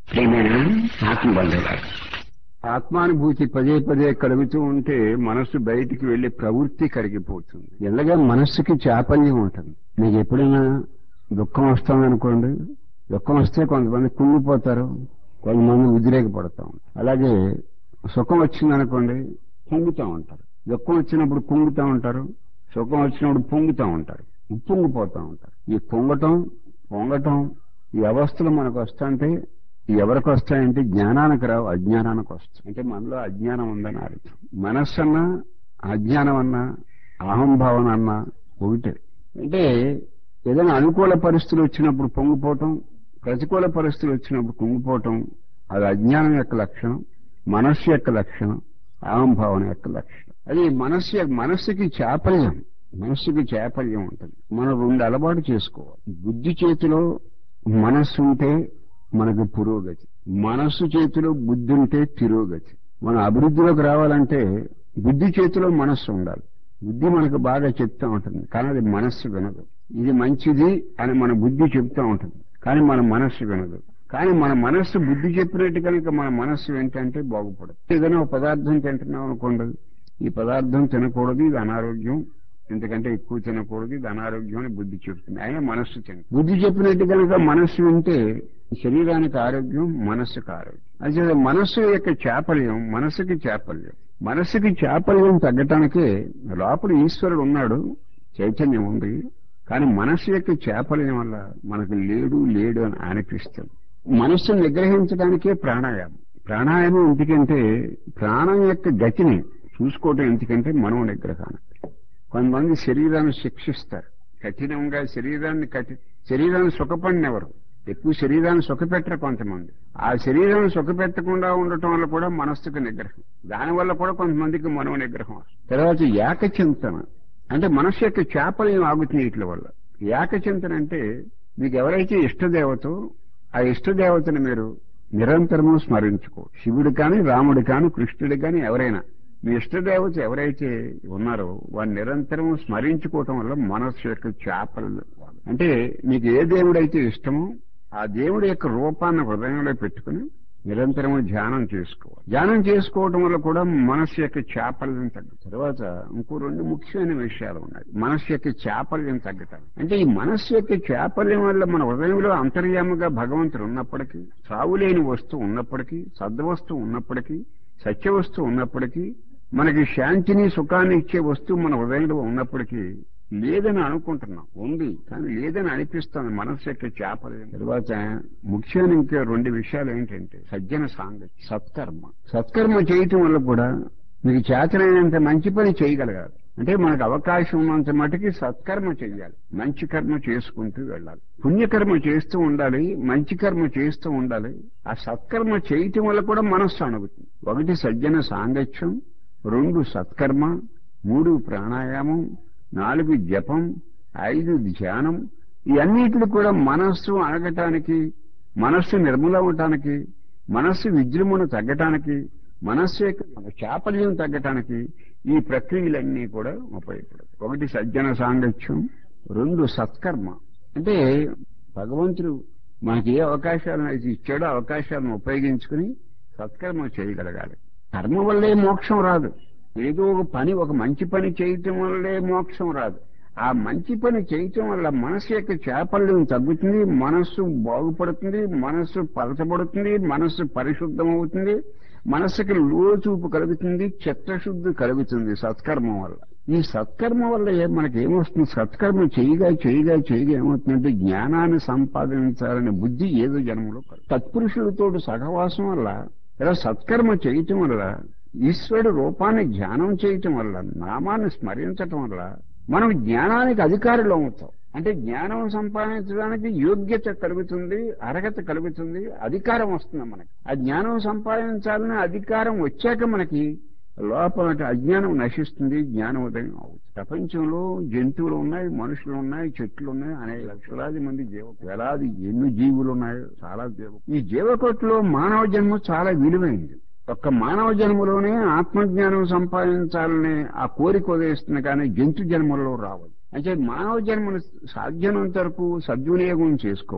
ప్రేమైన ఆత్మబంధువులారు ఆత్మానుభూతి పదే పదే కలుగుతూ ఉంటే మనస్సు బయటికి వెళ్లి ప్రవృత్తి కరిగిపోతుంది ఎలాగా మనస్సుకి చాపల్యం ఉంటుంది మీకు ఎప్పుడైనా దుఃఖం వస్తుందనుకోండి దుఃఖం వస్తే కొంతమంది కుంగిపోతారు కొంతమంది ఉద్రేకపడతాం అలాగే సుఖం వచ్చిందనుకోండి పొంగుతూ ఉంటారు దుఃఖం వచ్చినప్పుడు కుంగుతూ ఉంటారు సుఖం వచ్చినప్పుడు పొంగుతూ ఉంటారు ఉప్పొంగిపోతూ ఉంటారు ఈ పొంగటం పొంగటం ఈ అవస్థలు మనకు వస్తుంటే ఎవరికి వస్తాయంటే జ్ఞానానికి రావు అజ్ఞానానికి వస్తాయి అంటే మనలో అజ్ఞానం ఉందని అర్థం మనస్సు అన్నా అజ్ఞానం అన్నా అహంభావన అన్నా ఒకటే అంటే ఏదైనా అనుకూల పరిస్థితులు వచ్చినప్పుడు పొంగిపోవటం ప్రతికూల పరిస్థితులు వచ్చినప్పుడు కుంగిపోవటం అది అజ్ఞానం యొక్క లక్షణం మనస్సు యొక్క లక్షణం అహంభావన యొక్క లక్షణం అది మనస్సు యొక్క- మనస్సుకి చాపల్యం మనస్సుకి చాపల్యం ఉంటుంది మనం రెండు అలవాటు చేసుకోవాలి బుద్ధి చేతిలో మనస్సు ఉంటే మనకు పురోగతి మనస్సు చేతిలో బుద్ధి ఉంటే తిరోగతి మన అభివృద్ధిలోకి రావాలంటే బుద్ధి చేతిలో మనస్సు ఉండాలి బుద్ధి మనకు బాగా చెప్తా ఉంటుంది కానీ అది మనస్సు వినదు ఇది మంచిది అని మన బుద్ధి చెప్తా ఉంటుంది కానీ మన మనస్సు వినదు కానీ మన మనస్సు బుద్ధి చెప్పినట్టు కనుక మన మనస్సు ఏంటంటే బాగుపడదు ఏదైనా ఒక పదార్థం తింటున్నాం అనుకోండి ఈ పదార్థం తినకూడదు ఇది అనారోగ్యం ఎందుకంటే ఎక్కువ తినకూడదు ఇది అనారోగ్యం అని బుద్ధి చెప్తుంది అయినా మనస్సు తిన బుద్ధి చెప్పినట్టు కనుక మనస్సు వింటే శరీరానికి ఆరోగ్యం మనస్సుకు ఆరోగ్యం అయితే మనస్సు యొక్క చాపల్యం మనస్సుకి చాపల్యం మనస్సుకి చాపల్యం తగ్గటానికే లోపల ఈశ్వరుడు ఉన్నాడు చైతన్యం ఉంది కానీ మనస్సు యొక్క చాపల్యం వల్ల మనకు లేడు లేడు అని అనిపిస్తుంది మనస్సును నిగ్రహించడానికే ప్రాణాయామం ప్రాణాయామం ఎందుకంటే ప్రాణం యొక్క గతిని చూసుకోవటం ఎందుకంటే మనో నిగ్రహానికి కొంతమంది శరీరాన్ని శిక్షిస్తారు కఠినంగా శరీరాన్ని కఠి శరీరాన్ని సుఖపడినెవరు ఎక్కువ శరీరాన్ని సుఖపెట్టరు కొంతమంది ఆ శరీరాన్ని సుఖపెట్టకుండా ఉండటం వల్ల కూడా మనస్సుకు నిగ్రహం దానివల్ల కూడా కొంతమందికి మనో నిగ్రహం వస్తుంది తర్వాత ఏకచింతన అంటే మనస్సు యొక్క చాపల్యం ఆగుతుంది వీటి వల్ల ఏకచింతన అంటే మీకు ఎవరైతే ఇష్టదేవతో ఆ ఇష్టదేవతని మీరు నిరంతరము స్మరించుకో శివుడు కానీ రాముడు కానీ కృష్ణుడు కానీ ఎవరైనా మీ ఇష్టదేవత ఎవరైతే ఉన్నారో వారిని నిరంతరం స్మరించుకోవటం వల్ల మనస్సు యొక్క చేపలు అంటే మీకు ఏ దేవుడైతే ఇష్టమో ఆ దేవుడి యొక్క రూపాన్ని హృదయంలో పెట్టుకుని నిరంతరము ధ్యానం చేసుకోవాలి ధ్యానం చేసుకోవటం వల్ల కూడా మనస్సు యొక్క చాపల్యం తగ్గు తర్వాత ఇంకో రెండు ముఖ్యమైన విషయాలు ఉన్నాయి మనస్సు యొక్క చాపల్యం తగ్గటం అంటే ఈ మనస్సు యొక్క చాపల్యం వల్ల మన హృదయంలో అంతర్యాముగా భగవంతుడు ఉన్నప్పటికీ సావులేని వస్తువు ఉన్నప్పటికీ సద్వస్తువు ఉన్నప్పటికీ సత్య వస్తువు ఉన్నప్పటికీ మనకి శాంతిని సుఖాన్ని ఇచ్చే వస్తువు మన హృదయంలో ఉన్నప్పటికీ లేదని అనుకుంటున్నాం ఉంది కానీ లేదని అనిపిస్తుంది మనస్సు యొక్క చాపల్యం తర్వాత ముఖ్యమైన ఇంకా రెండు విషయాలు ఏంటంటే సజ్జన సాంగత్యం సత్కర్మ సత్కర్మ చేయటం వల్ల కూడా మీకు చేతనైనంత మంచి పని చేయగలగాలి అంటే మనకు అవకాశం ఉన్నంత మటుకి సత్కర్మ చేయాలి మంచి కర్మ చేసుకుంటూ వెళ్ళాలి పుణ్యకర్మ చేస్తూ ఉండాలి మంచి కర్మ చేస్తూ ఉండాలి ఆ సత్కర్మ చేయటం వల్ల కూడా మనస్సు అణుగుతుంది ఒకటి సజ్జన సాంగత్యం రెండు సత్కర్మ మూడు ప్రాణాయామం నాలుగు జపం ఐదు ధ్యానం ఇవన్నిటిని కూడా మనస్సు అణగటానికి మనస్సు నిర్మూలవటానికి మనస్సు విజృంభణ తగ్గటానికి మనస్సు యొక్క చాపల్యం తగ్గటానికి ఈ ప్రక్రియలన్నీ కూడా ఉపయోగపడతాయి ఒకటి సజ్జన సాంగత్యం రెండు సత్కర్మ అంటే భగవంతుడు మనకి ఏ అవకాశాలను అయితే ఇచ్చాడో ఆ అవకాశాలను ఉపయోగించుకుని సత్కర్మ చేయగలగాలి కర్మ వల్లే మోక్షం రాదు ఏదో ఒక పని ఒక మంచి పని చేయటం వల్లే మోక్షం రాదు ఆ మంచి పని చేయటం వల్ల మనసు యొక్క చాపల్యం తగ్గుతుంది మనస్సు బాగుపడుతుంది మనస్సు పలచబడుతుంది మనస్సు పరిశుద్ధం అవుతుంది మనస్సుకి లోచూపు కలుగుతుంది చిత్తశుద్ధి కలుగుతుంది సత్కర్మ వల్ల ఈ సత్కర్మ వల్ల ఏ- మనకి ఏమొస్తుంది సత్కర్మ చేయగా చేయగా చేయగా ఏమవుతుందంటే జ్ఞానాన్ని సంపాదించాలనే బుద్ధి ఏదో జన్మలో కలుగు తత్పురుషులతో సహవాసం వల్ల ఇలా సత్కర్మ చేయటం వల్ల ఈశ్వరుడు రూపాన్ని ధ్యానం చేయటం వల్ల నామాన్ని స్మరించటం వల్ల మనం జ్ఞానానికి అధికారులు అవుతాం అంటే జ్ఞానం సంపాదించడానికి యోగ్యత కలుగుతుంది అర్హత కలుగుతుంది అధికారం వస్తుంది మనకి ఆ జ్ఞానం సంపాదించాలనే అధికారం వచ్చాక మనకి లోపల అజ్ఞానం నశిస్తుంది జ్ఞానోదయం అవుతుంది ప్రపంచంలో జంతువులు ఉన్నాయి మనుషులు ఉన్నాయి చెట్లు ఉన్నాయి అనేక లక్షలాది మంది జీవ వేలాది ఎన్ని జీవులు ఉన్నాయో చాలా జీవ ఈ జీవకోట్లో మానవ జన్మ చాలా విలువైంది ఒక్క మానవ జన్మలోనే ఆత్మజ్ఞానం సంపాదించాలనే ఆ కోరిక ఉదయిస్తుంది కానీ జంతు జన్మలో రావద్దు అంటే మానవ జన్మను సాధ్యమైనంత వరకు సద్వినియోగం చేసుకోవాలి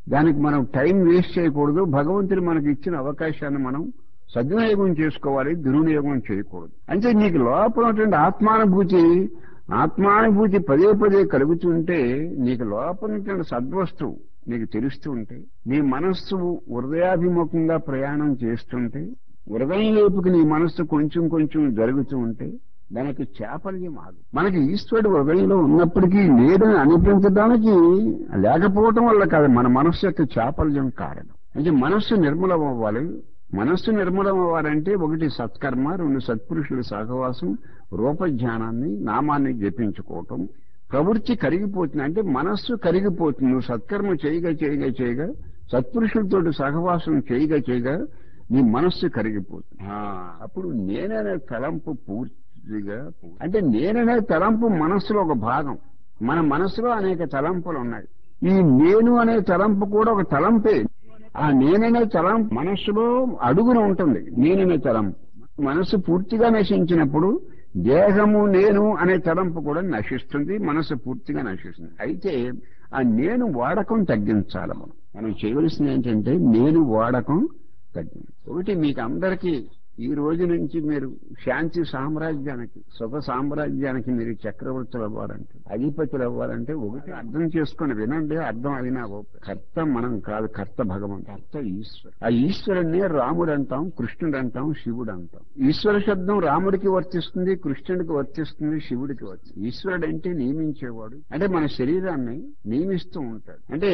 దానికి మనం టైం వేస్ట్ చేయకూడదు భగవంతుడు మనకి ఇచ్చిన అవకాశాన్ని మనం సద్వినియోగం చేసుకోవాలి దుర్వినియోగం చేయకూడదు అంటే నీకు లోపల ఉన్నటువంటి ఆత్మానుభూతి ఆత్మానుభూతి పదే పదే కలుగుతుంటే నీకు లోపల ఉన్నటువంటి సద్వస్తువు నీకు తెలుస్తూ ఉంటే నీ మనస్సు హృదయాభిముఖంగా ప్రయాణం చేస్తుంటే హృదయం వైపుకి నీ మనస్సు కొంచెం కొంచెం జరుగుతూ ఉంటే దానికి చాపల్యం ఆగు మనకి ఈశ్వరుడు హృదయంలో ఉన్నప్పటికీ లేదని అనిపించడానికి లేకపోవటం వల్ల కాదు మన మనస్సు యొక్క చాపల్యం కారణం అంటే మనస్సు నిర్మలం అవ్వాలి మనస్సు నిర్మలం అవ్వాలంటే ఒకటి సత్కర్మ రెండు సత్పురుషుల సహవాసం రూపజ్ఞానాన్ని నామాన్ని జపించుకోవటం ప్రవృత్తి కరిగిపోతుంది అంటే మనస్సు కరిగిపోతుంది నువ్వు సత్కర్మ చేయగా చేయగా చేయగా సత్పురుషులతో సహవాసం చేయగా చేయగా నీ మనస్సు కరిగిపోతుంది ఆ, అప్పుడు నేననే తలంపు పూర్తిగా అంటే నేననే తలంపు మనస్సులో ఒక భాగం మన మనస్సులో అనేక తలంపులు ఉన్నాయి ఈ నేను అనే తలంపు కూడా ఒక తలంపే ఆ నేననే తలం మనస్సులో అడుగున ఉంటుంది నేననే తలం మనస్సు పూర్తిగా నశించినప్పుడు దేహము నేను అనే తలంపు కూడా నశిస్తుంది మనస్సు పూర్తిగా నశిస్తుంది అయితే ఆ నేను వాడకం తగ్గించాలి మనం మనం చేయవలసింది ఏంటంటే నేను వాడకం తగ్గింది ఒకటి మీకు అందరికీ ఈ రోజు నుంచి మీరు శాంతి సామ్రాజ్యానికి సుఖ సామ్రాజ్యానికి మీరు చక్రవర్తులు అవ్వాలంటే అధిపతులు అవ్వాలంటే ఒకటి అర్థం చేసుకొని వినండి అర్థం అయినా ఓకే. కర్త మనం కాదు కర్త భగవం కర్త ఈశ్వరు ఆ ఈశ్వరుణ్ణి రాముడు అంటాం కృష్ణుడు అంటాం శివుడు అంటాం ఈశ్వర శబ్దం రాముడికి వర్తిస్తుంది కృష్ణుడికి వర్తిస్తుంది శివుడికి వర్తిస్తుంది ఈశ్వరుడు అంటే నియమించేవాడు అంటే మన శరీరాన్ని నియమిస్తూ ఉంటాడు అంటే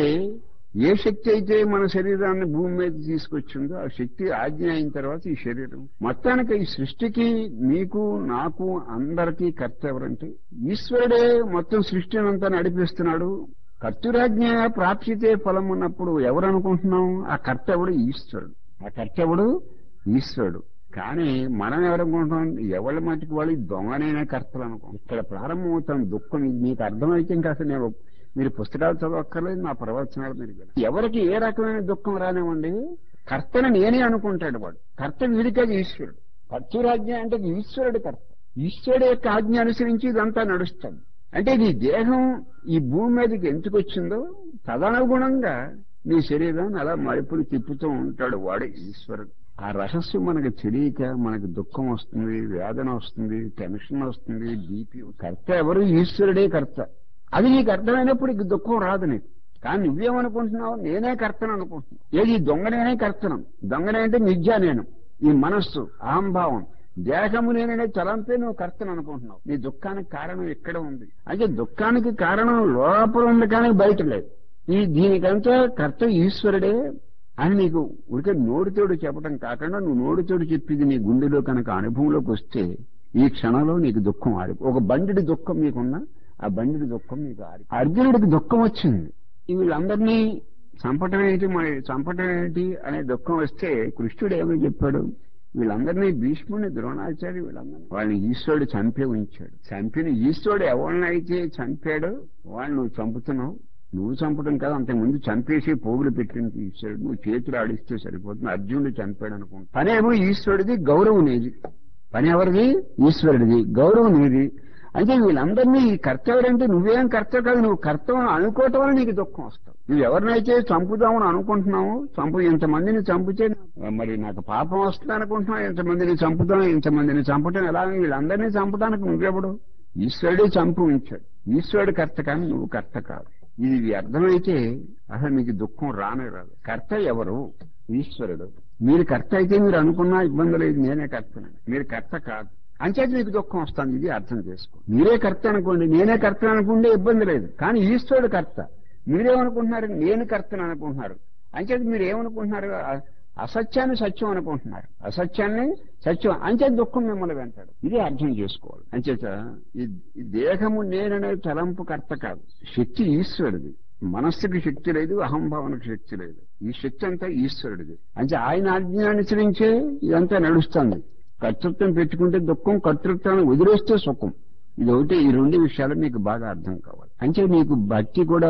ఏ శక్తి అయితే మన శరీరాన్ని భూమి మీద తీసుకొచ్చిందో ఆ శక్తి ఆజ్ఞ అయిన తర్వాత ఈ శరీరం మొత్తానికి ఈ సృష్టికి మీకు నాకు అందరికీ కర్త ఎవరంటే ఈశ్వరుడే మొత్తం సృష్టిని అంతా నడిపిస్తున్నాడు కర్తురాజ్ఞ ప్రాప్తితే ఫలం ఉన్నప్పుడు ఎవరు అనుకుంటున్నాం ఆ కర్తవుడు ఈశ్వరుడు ఆ కర్తవుడు ఈశ్వరుడు కానీ మనం ఎవరనుకుంటున్నాం ఎవరి మటుకు వాళ్ళు దొంగనైనా కర్తలు అనుకుంటాం ఇక్కడ ప్రారంభమవుతాం దుఃఖం ఇది మీకు అర్థమైతే ఇంకా అసలు నేను మీరు పుస్తకాలు చదవక్కర్లేదు నా ప్రవచనాలు మీరు వినండి. ఎవరికి ఏ రకమైన దుఃఖం రానివ్వండి కర్తను నేనే అనుకుంటాడు వాడు కర్త వీడికాదు ఈశ్వరుడు కర్తూరాజ్ఞ అంటే ఈశ్వరుడు కర్త ఈశ్వరుడు యొక్క ఆజ్ఞ అనుసరించి ఇదంతా నడుస్తుంది అంటే నీ దేహం ఈ భూమి మీదకి ఎందుకు వచ్చిందో తదనుగుణంగా నీ శరీరాన్ని అలా మలుపులు తిప్పుతూ ఉంటాడు వాడు ఈశ్వరుడు ఆ రహస్యం మనకు తెలియక మనకు దుఃఖం వస్తుంది వేదన వస్తుంది టెన్షన్ వస్తుంది బీపీ కర్త ఎవరు ఈశ్వరుడే కర్త అది నీకు అర్థమైనప్పుడు ఇక దుఃఖం రాదు నీకు కానీ నువ్వేమనుకుంటున్నావు నేనే కర్తను అనుకుంటున్నావు ఏది దొంగనేనే కర్తనం దొంగనే అంటే మిథ్యా నేను ఈ మనస్సు అహంభావం దేహము నేననే తలంపే నువ్వు కర్తను అనుకుంటున్నావు నీ దుఃఖానికి కారణం ఎక్కడ ఉంది అంటే దుఃఖానికి కారణం లోపల ఉంది కానీ బయట లేదు ఈ దీనికంతా కర్త ఈశ్వరుడే అని నీకు ఉడికే నోటితోడు చెప్పడం కాకుండా నువ్వు నోటితోడు చెప్పింది నీ గుండెలో కనుక అనుభవంలోకి వస్తే ఈ క్షణంలో నీకు దుఃఖం ఆరి ఒక బండిడి దుఃఖం మీకున్నా ఆ బండిడి దుఃఖం మీకు ఆరి అర్జునుడికి దుఃఖం వచ్చింది ఈ వీళ్ళందరినీ చంపటం ఏంటి మరి చంపటం ఏంటి అనే దుఃఖం వస్తే కృష్ణుడు ఏమో చెప్పాడు వీళ్ళందరినీ భీష్ముని ద్రోణాచార్య వీళ్ళందరినీ వాళ్ళని ఈశ్వరుడు చంపే ఉంచాడు చంపిన ఈశ్వరుడు ఎవరినైతే చంపాడో వాళ్ళు నువ్వు చంపుతున్నావు నువ్వు చంపడం కాదు అంతకుముందు చంపేసి పోగులు పెట్టిన ఈశ్వరుడు నువ్వు చేతులు ఆడిస్తే సరిపోతుంది అర్జునుడు చంపాడు అనుకుంటా పనేమో ఈశ్వరుడిది గౌరవం నీది పని ఎవరిది ఈశ్వరుడిది గౌరవం నీది అంటే వీళ్ళందరినీ ఈ కర్త ఎవరంటే నువ్వేం కర్త కాదు నువ్వు కర్తవని అనుకోవటం వల్ల నీకు దుఃఖం వస్తావు నువ్వు ఎవరినైతే చంపుదామని అనుకుంటున్నావు చంపు ఇంతమందిని చంపితే మరి నాకు పాపం వస్తుంది అనుకుంటున్నావు ఇంతమందిని చంపుతాం ఇంతమందిని చంపటం ఎలా వీళ్ళందరినీ చంపడానికి నువ్వెవడు ఈశ్వరుడే చంపు ఉంచాడు ఈశ్వరుడు కర్త కానీ నువ్వు కర్త కాదు ఇది అర్థమైతే అసలు మీకు దుఃఖం రానే రాదు కర్త ఎవరు ఈశ్వరుడు మీరు కర్త అయితే మీరు అనుకున్నా ఇబ్బంది లేదు నేనే కర్తనండి మీరు కర్త కాదు అంచేత మీకు దుఃఖం వస్తుంది ఇది అర్థం చేసుకో మీరే కర్త అనుకోండి నేనే కర్త అనుకుంటే ఇబ్బంది లేదు కానీ ఈశ్వరుడు కర్త మీరేమనుకుంటున్నారు నేను కర్తను అనుకుంటున్నారు అంచేత మీరు ఏమనుకుంటున్నారు అ- అసత్యాన్ని సత్యం అనుకుంటున్నారు అసత్యాన్ని సత్యం అంచేత దుఃఖం మిమ్మల్ని వెంటాడు ఇది అర్థం చేసుకోవాలి అంచేత ఈ ఈ దేహము నేననే తలంపు కర్త కాదు శక్తి ఈశ్వరుడిది మనస్సుకి శక్తి లేదు అహంభావనకు శక్తి లేదు ఈ శక్తి అంతా ఈశ్వరుడిది అంటే ఆయన ఆజ్ఞ అనుసరించే ఇదంతా నడుస్తుంది కర్తృత్వం పెట్టుకుంటే దుఃఖం కర్తృత్వాన్ని వదిలేస్తే సుఖం ఇది ఒకటి ఈ రెండు విషయాలు మీకు బాగా అర్థం కావాలి అంటే మీకు భక్తి కూడా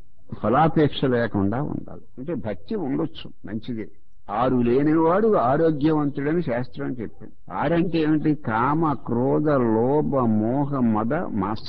ఫలాపేక్ష లేకుండా ఉండాలి అంటే భక్తి ఉండొచ్చు మంచిదే ఆరు లేనివాడు ఆరోగ్యవంతుడని శాస్త్రం చెప్పింది ఆరంటే ఏమిటి కామ క్రోధ లోభ మోహ మద మాత్సర్యం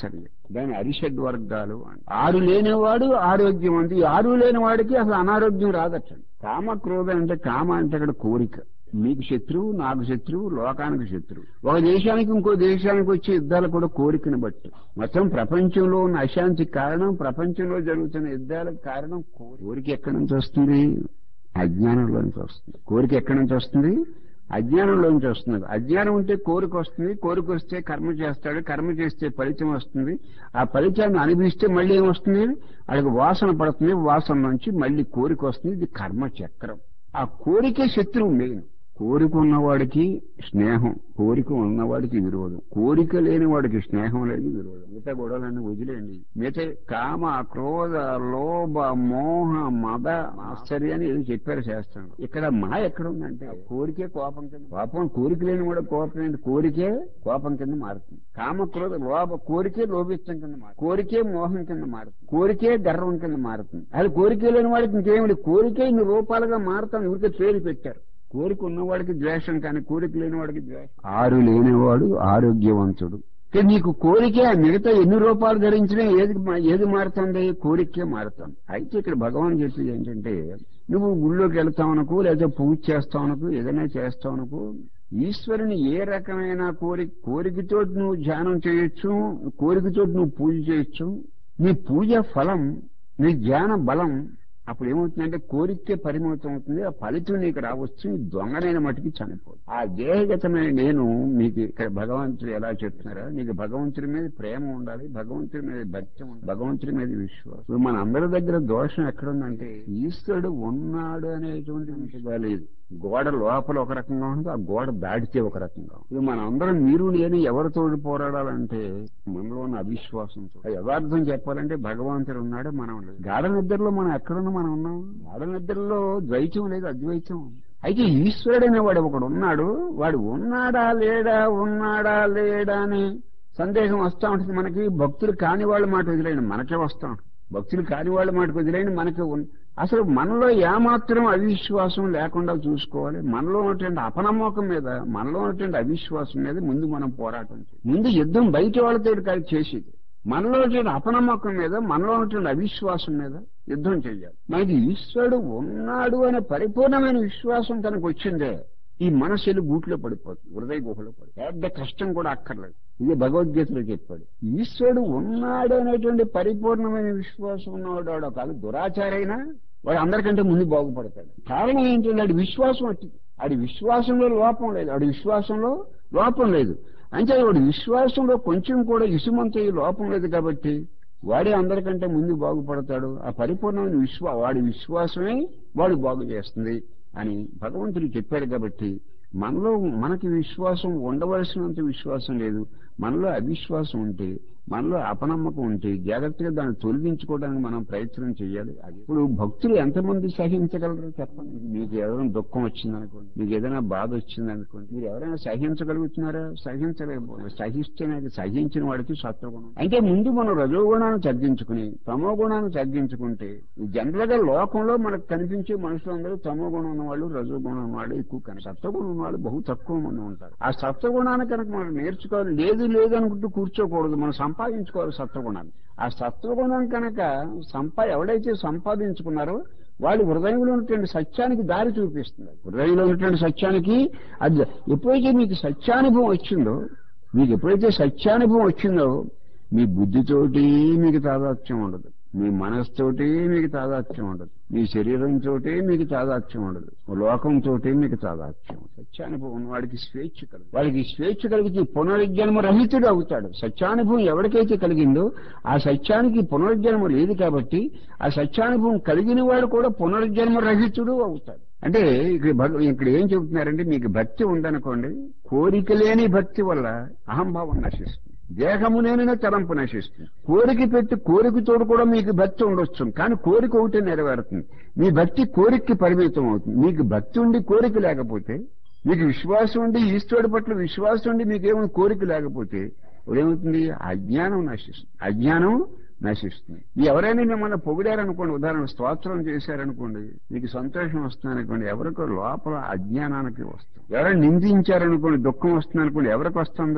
దాని అరిషడ్ వర్గాలు అంటారు. ఆరు లేనివాడు ఆరోగ్యవంతు ఈ ఆరు లేని వాడికి అసలు అనారోగ్యం రాదటండి కామ క్రోధం అంటే కామ అంటే అక్కడ కోరిక మీకు శత్రువు నాకు శత్రువు లోకానికి శత్రువు ఒక దేశానికి ఇంకో దేశానికి వచ్చే యుద్ధాలు కూడా కోరికను బట్టి మొత్తం ప్రపంచంలో ఉన్న అశాంతికి కారణం ప్రపంచంలో జరుగుతున్న యుద్ధాలకు కారణం కోరిక కోరిక ఎక్కడి నుంచి వస్తుంది అజ్ఞానంలోంచి వస్తుంది కోరిక ఎక్కడి నుంచి వస్తుంది అజ్ఞానంలోంచి వస్తుంది అజ్ఞానం ఉంటే కోరిక వస్తుంది కోరిక వస్తే కర్మ చేస్తాడు కర్మ చేస్తే ఫలితం వస్తుంది ఆ ఫలితాన్ని అనుభవిస్తే మళ్ళీ ఏమొస్తుంది వాళ్ళకి వాసన పడుతుంది వాసన నుంచి మళ్ళీ కోరిక వస్తుంది ఇది కర్మ చక్రం ఆ కోరికే శత్రువు మెయిన్ కోరిక ఉన్నవాడికి స్నేహం కోరిక ఉన్నవాడికి విరోధం కోరిక లేని వాడికి స్నేహం లేదు విరోధం మిగతా గొడవలన్నీ వదిలేయండి మిగతా కామ క్రోధ లోభ మోహ మద ఆశ్చర్యాన్ని ఏదో చెప్పారు శాస్త్రం ఇక్కడ మా ఎక్కడ ఉందంటే కోరికే కోపం కింద కోపం కోరిక లేని కూడా కోపం ఏంటి కోరికే కోపం కింద మారుతుంది కామ క్రోధ లోభ కోరికే లోభిత్వం కింద మారుతుంది కోరికే మోహం కింద మారుతుంది కోరికే గర్వం కింద మారుతుంది అది కోరిక లేని వాడికి ఇంకేమిటి కోరికే ఇన్ని రూపాలుగా మారుతాను ఊరికే పేరు పెట్టారు కోరిక ఉన్నవాడికి ద్వేషం కానీ కోరిక లేనివాడికి ద్వేషం ఆరు లేనివాడు ఆరోగ్యవంతుడు ఇక నీకు కోరికే మిగతా ఎన్ని రూపాయలు ధరించినా ఏది ఏది మారుతుంది కోరికే మారుతాం అయితే ఇక్కడ భగవాన్ చెప్పేది ఏంటంటే నువ్వు గుళ్ళోకి వెళ్తావనుకో లేదా పూజ చేస్తావనుకో ఏదైనా చేస్తావనుకో ఈశ్వరుని ఏ రకమైన కోరిక కోరికతో నువ్వు ధ్యానం చేయొచ్చు కోరికతో నువ్వు పూజ చేయొచ్చు నీ పూజ ఫలం నీ ధ్యాన బలం అప్పుడు ఏమవుతుందంటే కోరికే పరిమితం అవుతుంది ఆ ఫలితం నీకు రావచ్చు ఈ దొంగనైన మటుకి చనిపోదు ఆ దేహగతమైన నేను మీకు ఇక్కడ భగవంతుడు ఎలా చెప్తున్నారా నీకు భగవంతుడి మీద ప్రేమ ఉండాలి భగవంతుడి మీద భక్తి ఉండాలి భగవంతుడి మీద విశ్వాసం ఇప్పుడు మన అందరి దగ్గర దోషం ఎక్కడుందంటే ఈశ్వరుడు ఉన్నాడు అనేటువంటి విషయంగా లేదు గోడ లోపల ఒక రకంగా ఉంటుంది ఆ గోడ దాటితే ఒక రకంగా ఉంది. ఇప్పుడు మన అందరం మీరు నేను ఎవరితో పోరాడాలంటే మనలో ఉన్న అవిశ్వాసంతో అది యథార్థం చెప్పాలంటే భగవంతుడు ఉన్నాడు మనం లేదు గాఢ నిద్రలో మనం ఎక్కడున్నా మనం ఉన్నాం గాఢ నిద్రలో ద్వైతం లేదు అద్వైతం అయితే ఈశ్వరుడైన వాడు ఒకడు ఉన్నాడు వాడు ఉన్నాడా లేడా ఉన్నాడా లేడా అని సందేహం వస్తా ఉంటుంది మనకి భక్తులు కాని వాళ్ళ మాట వదిలేయండి మనకే వస్తా ఉంటుంది భక్తులు కాని వాళ్ళ మాట వదిలేయండి మనకి ఉన్- అసలు మనలో ఏమాత్రం అవిశ్వాసం లేకుండా చూసుకోవాలి మనలో ఉన్నటువంటి అపనమ్మకం మీద మనలో ఉన్నటువంటి అవిశ్వాసం మీద ముందు మనం పోరాటం చేయాలి. ముందు యుద్ధం బయట వాళ్ళతో కాదు చేసేది మనలో ఉన్నటువంటి అపనమ్మకం మీద మనలో ఉన్నటువంటి అవిశ్వాసం మీద యుద్ధం చేయాలి మనకి ఈశ్వరుడు ఉన్నాడు అనే పరిపూర్ణమైన విశ్వాసం కనుక వచ్చిందే ఈ మనస్సులు గూట్లో పడిపోతుంది హృదయ గుహలో పడి పెద్ద కష్టం కూడా అక్కర్లేదు ఇది భగవద్గీతలో చెప్పాడు ఈశ్వరుడు ఉన్నాడు అనేటువంటి పరిపూర్ణమైన విశ్వాసం ఉన్నవాడు వాడు ఒక దురాచారైనా వాడు అందరికంటే ముందు బాగుపడతాడు కారణం ఏంటంటే ఆడి విశ్వాసం వచ్చింది ఆడి విశ్వాసంలో లోపం లేదు ఆడి విశ్వాసంలో లోపం లేదు అంటే వాడి విశ్వాసంలో కొంచెం కూడా ఇసుమంత లోపం లేదు కాబట్టి వాడే అందరికంటే ముందు బాగుపడతాడు ఆ పరిపూర్ణమైన విశ్వా వాడి విశ్వాసమే వాడు బాగు చేస్తుంది అని భగవంతుడు చెప్పాడు కాబట్టి మనలో మనకి విశ్వాసం ఉండవలసినంత విశ్వాసం లేదు మనలో అవిశ్వాసం ఉంటే మనలో అపనమ్మకం ఉంటే జాగ్రత్తగా దాన్ని తొలగించుకోవడానికి మనం ప్రయత్నం చేయాలి అది ఇప్పుడు భక్తులు ఎంతమంది సహించగలరు చెప్పండి మీకు ఎవరైనా దుఃఖం వచ్చిందనుకోండి మీకు ఏదైనా బాధ వచ్చిందనుకోండి మీరు ఎవరైనా సహించగలుగుతున్నారా సహించలేకపోతే సహిస్తేనే అది సహించిన వాడికి సత్వగుణం అంటే ముందు మనం రజోగుణాన్ని తగ్గించుకుని తమో గుణాన్ని తగ్గించుకుంటే జనరల్ గా లోకంలో మనకు కనిపించే మనుషులందరూ తమో గుణం ఉన్నవాళ్ళు రజోగుణం ఉన్నవాళ్ళు ఎక్కువ కనుక సత్వగుణం ఉన్నవాళ్ళు బహు తక్కువ మంది ఉంటారు ఆ సత్వగుణాన్ని కనుక మనం నేర్చుకోవాలి లేదు లేదు అనుకుంటూ కూర్చోకూడదు మనం సంపాదించుకోవాలి సత్వగుణాన్ని ఆ సత్వగుణం కనుక సంపా ఎవడైతే సంపాదించుకున్నారో వాళ్ళు హృదయంలో ఉన్నటువంటి సత్యానికి దారి చూపిస్తున్నారు హృదయంలో ఉన్నటువంటి సత్యానికి అది ఎప్పుడైతే మీకు సత్యానుభవం వచ్చిందో మీకు ఎప్పుడైతే సత్యానుభవం వచ్చిందో మీ బుద్ధితోటి మీకు తాదాత్యం ఉండదు మీ మనస్తోటి మీకు తాదాత్యం ఉండదు మీ శరీరంతో మీకు తాదాత్యం ఉండదు లోకంతో మీకు తాదాత్యం ఉండదు. సత్యానుభవం ఉన్న వాడికి స్వేచ్ఛ కలుగు వాడికి స్వేచ్ఛ కలిగితే పునరుజ్జన్మ రహితుడు అవుతాడు సత్యానుభవం ఎవరికైతే కలిగిందో ఆ సత్యానికి పునరుజ్జన్మ లేదు కాబట్టి ఆ సత్యానుభవం కలిగిన వాడు కూడా పునరుజ్జన్మ రహితుడు అవుతాడు అంటే ఇక్కడ భగ- ఇక్కడ ఏం చెబుతున్నారంటే మీకు భక్తి ఉందనుకోండి కోరిక లేని భక్తి వల్ల అహంభావం నశిస్తుంది దేహము నేననే తలంపు నశిస్తుంది కోరిక పెట్టి కోరికతోడు కూడా మీకు భక్తి ఉండొచ్చు కానీ కోరిక ఒకటే నెరవేరుతుంది మీ భక్తి కోరికకి పరిమితం అవుతుంది మీకు భక్తి ఉండి కోరిక లేకపోతే మీకు విశ్వాసం ఉండి ఈశ్వరుడి పట్ల విశ్వాసం ఉండి మీకేమైనా కోరిక లేకపోతే ఇప్పుడు ఏమవుతుంది అజ్ఞానం నశిస్తుంది అజ్ఞానం నశిస్తుంది ఎవరైనా మిమ్మల్ని పొగిడారనుకోండి ఉదాహరణ స్తోత్రం చేశారనుకోండి మీకు సంతోషం వస్తుంది అనుకోండి ఎవరికో లోపల అజ్ఞానానికి వస్తుంది ఎవరైనా నిందించారనుకోండి దుఃఖం వస్తుంది అనుకోండి ఎవరికి వస్తుంది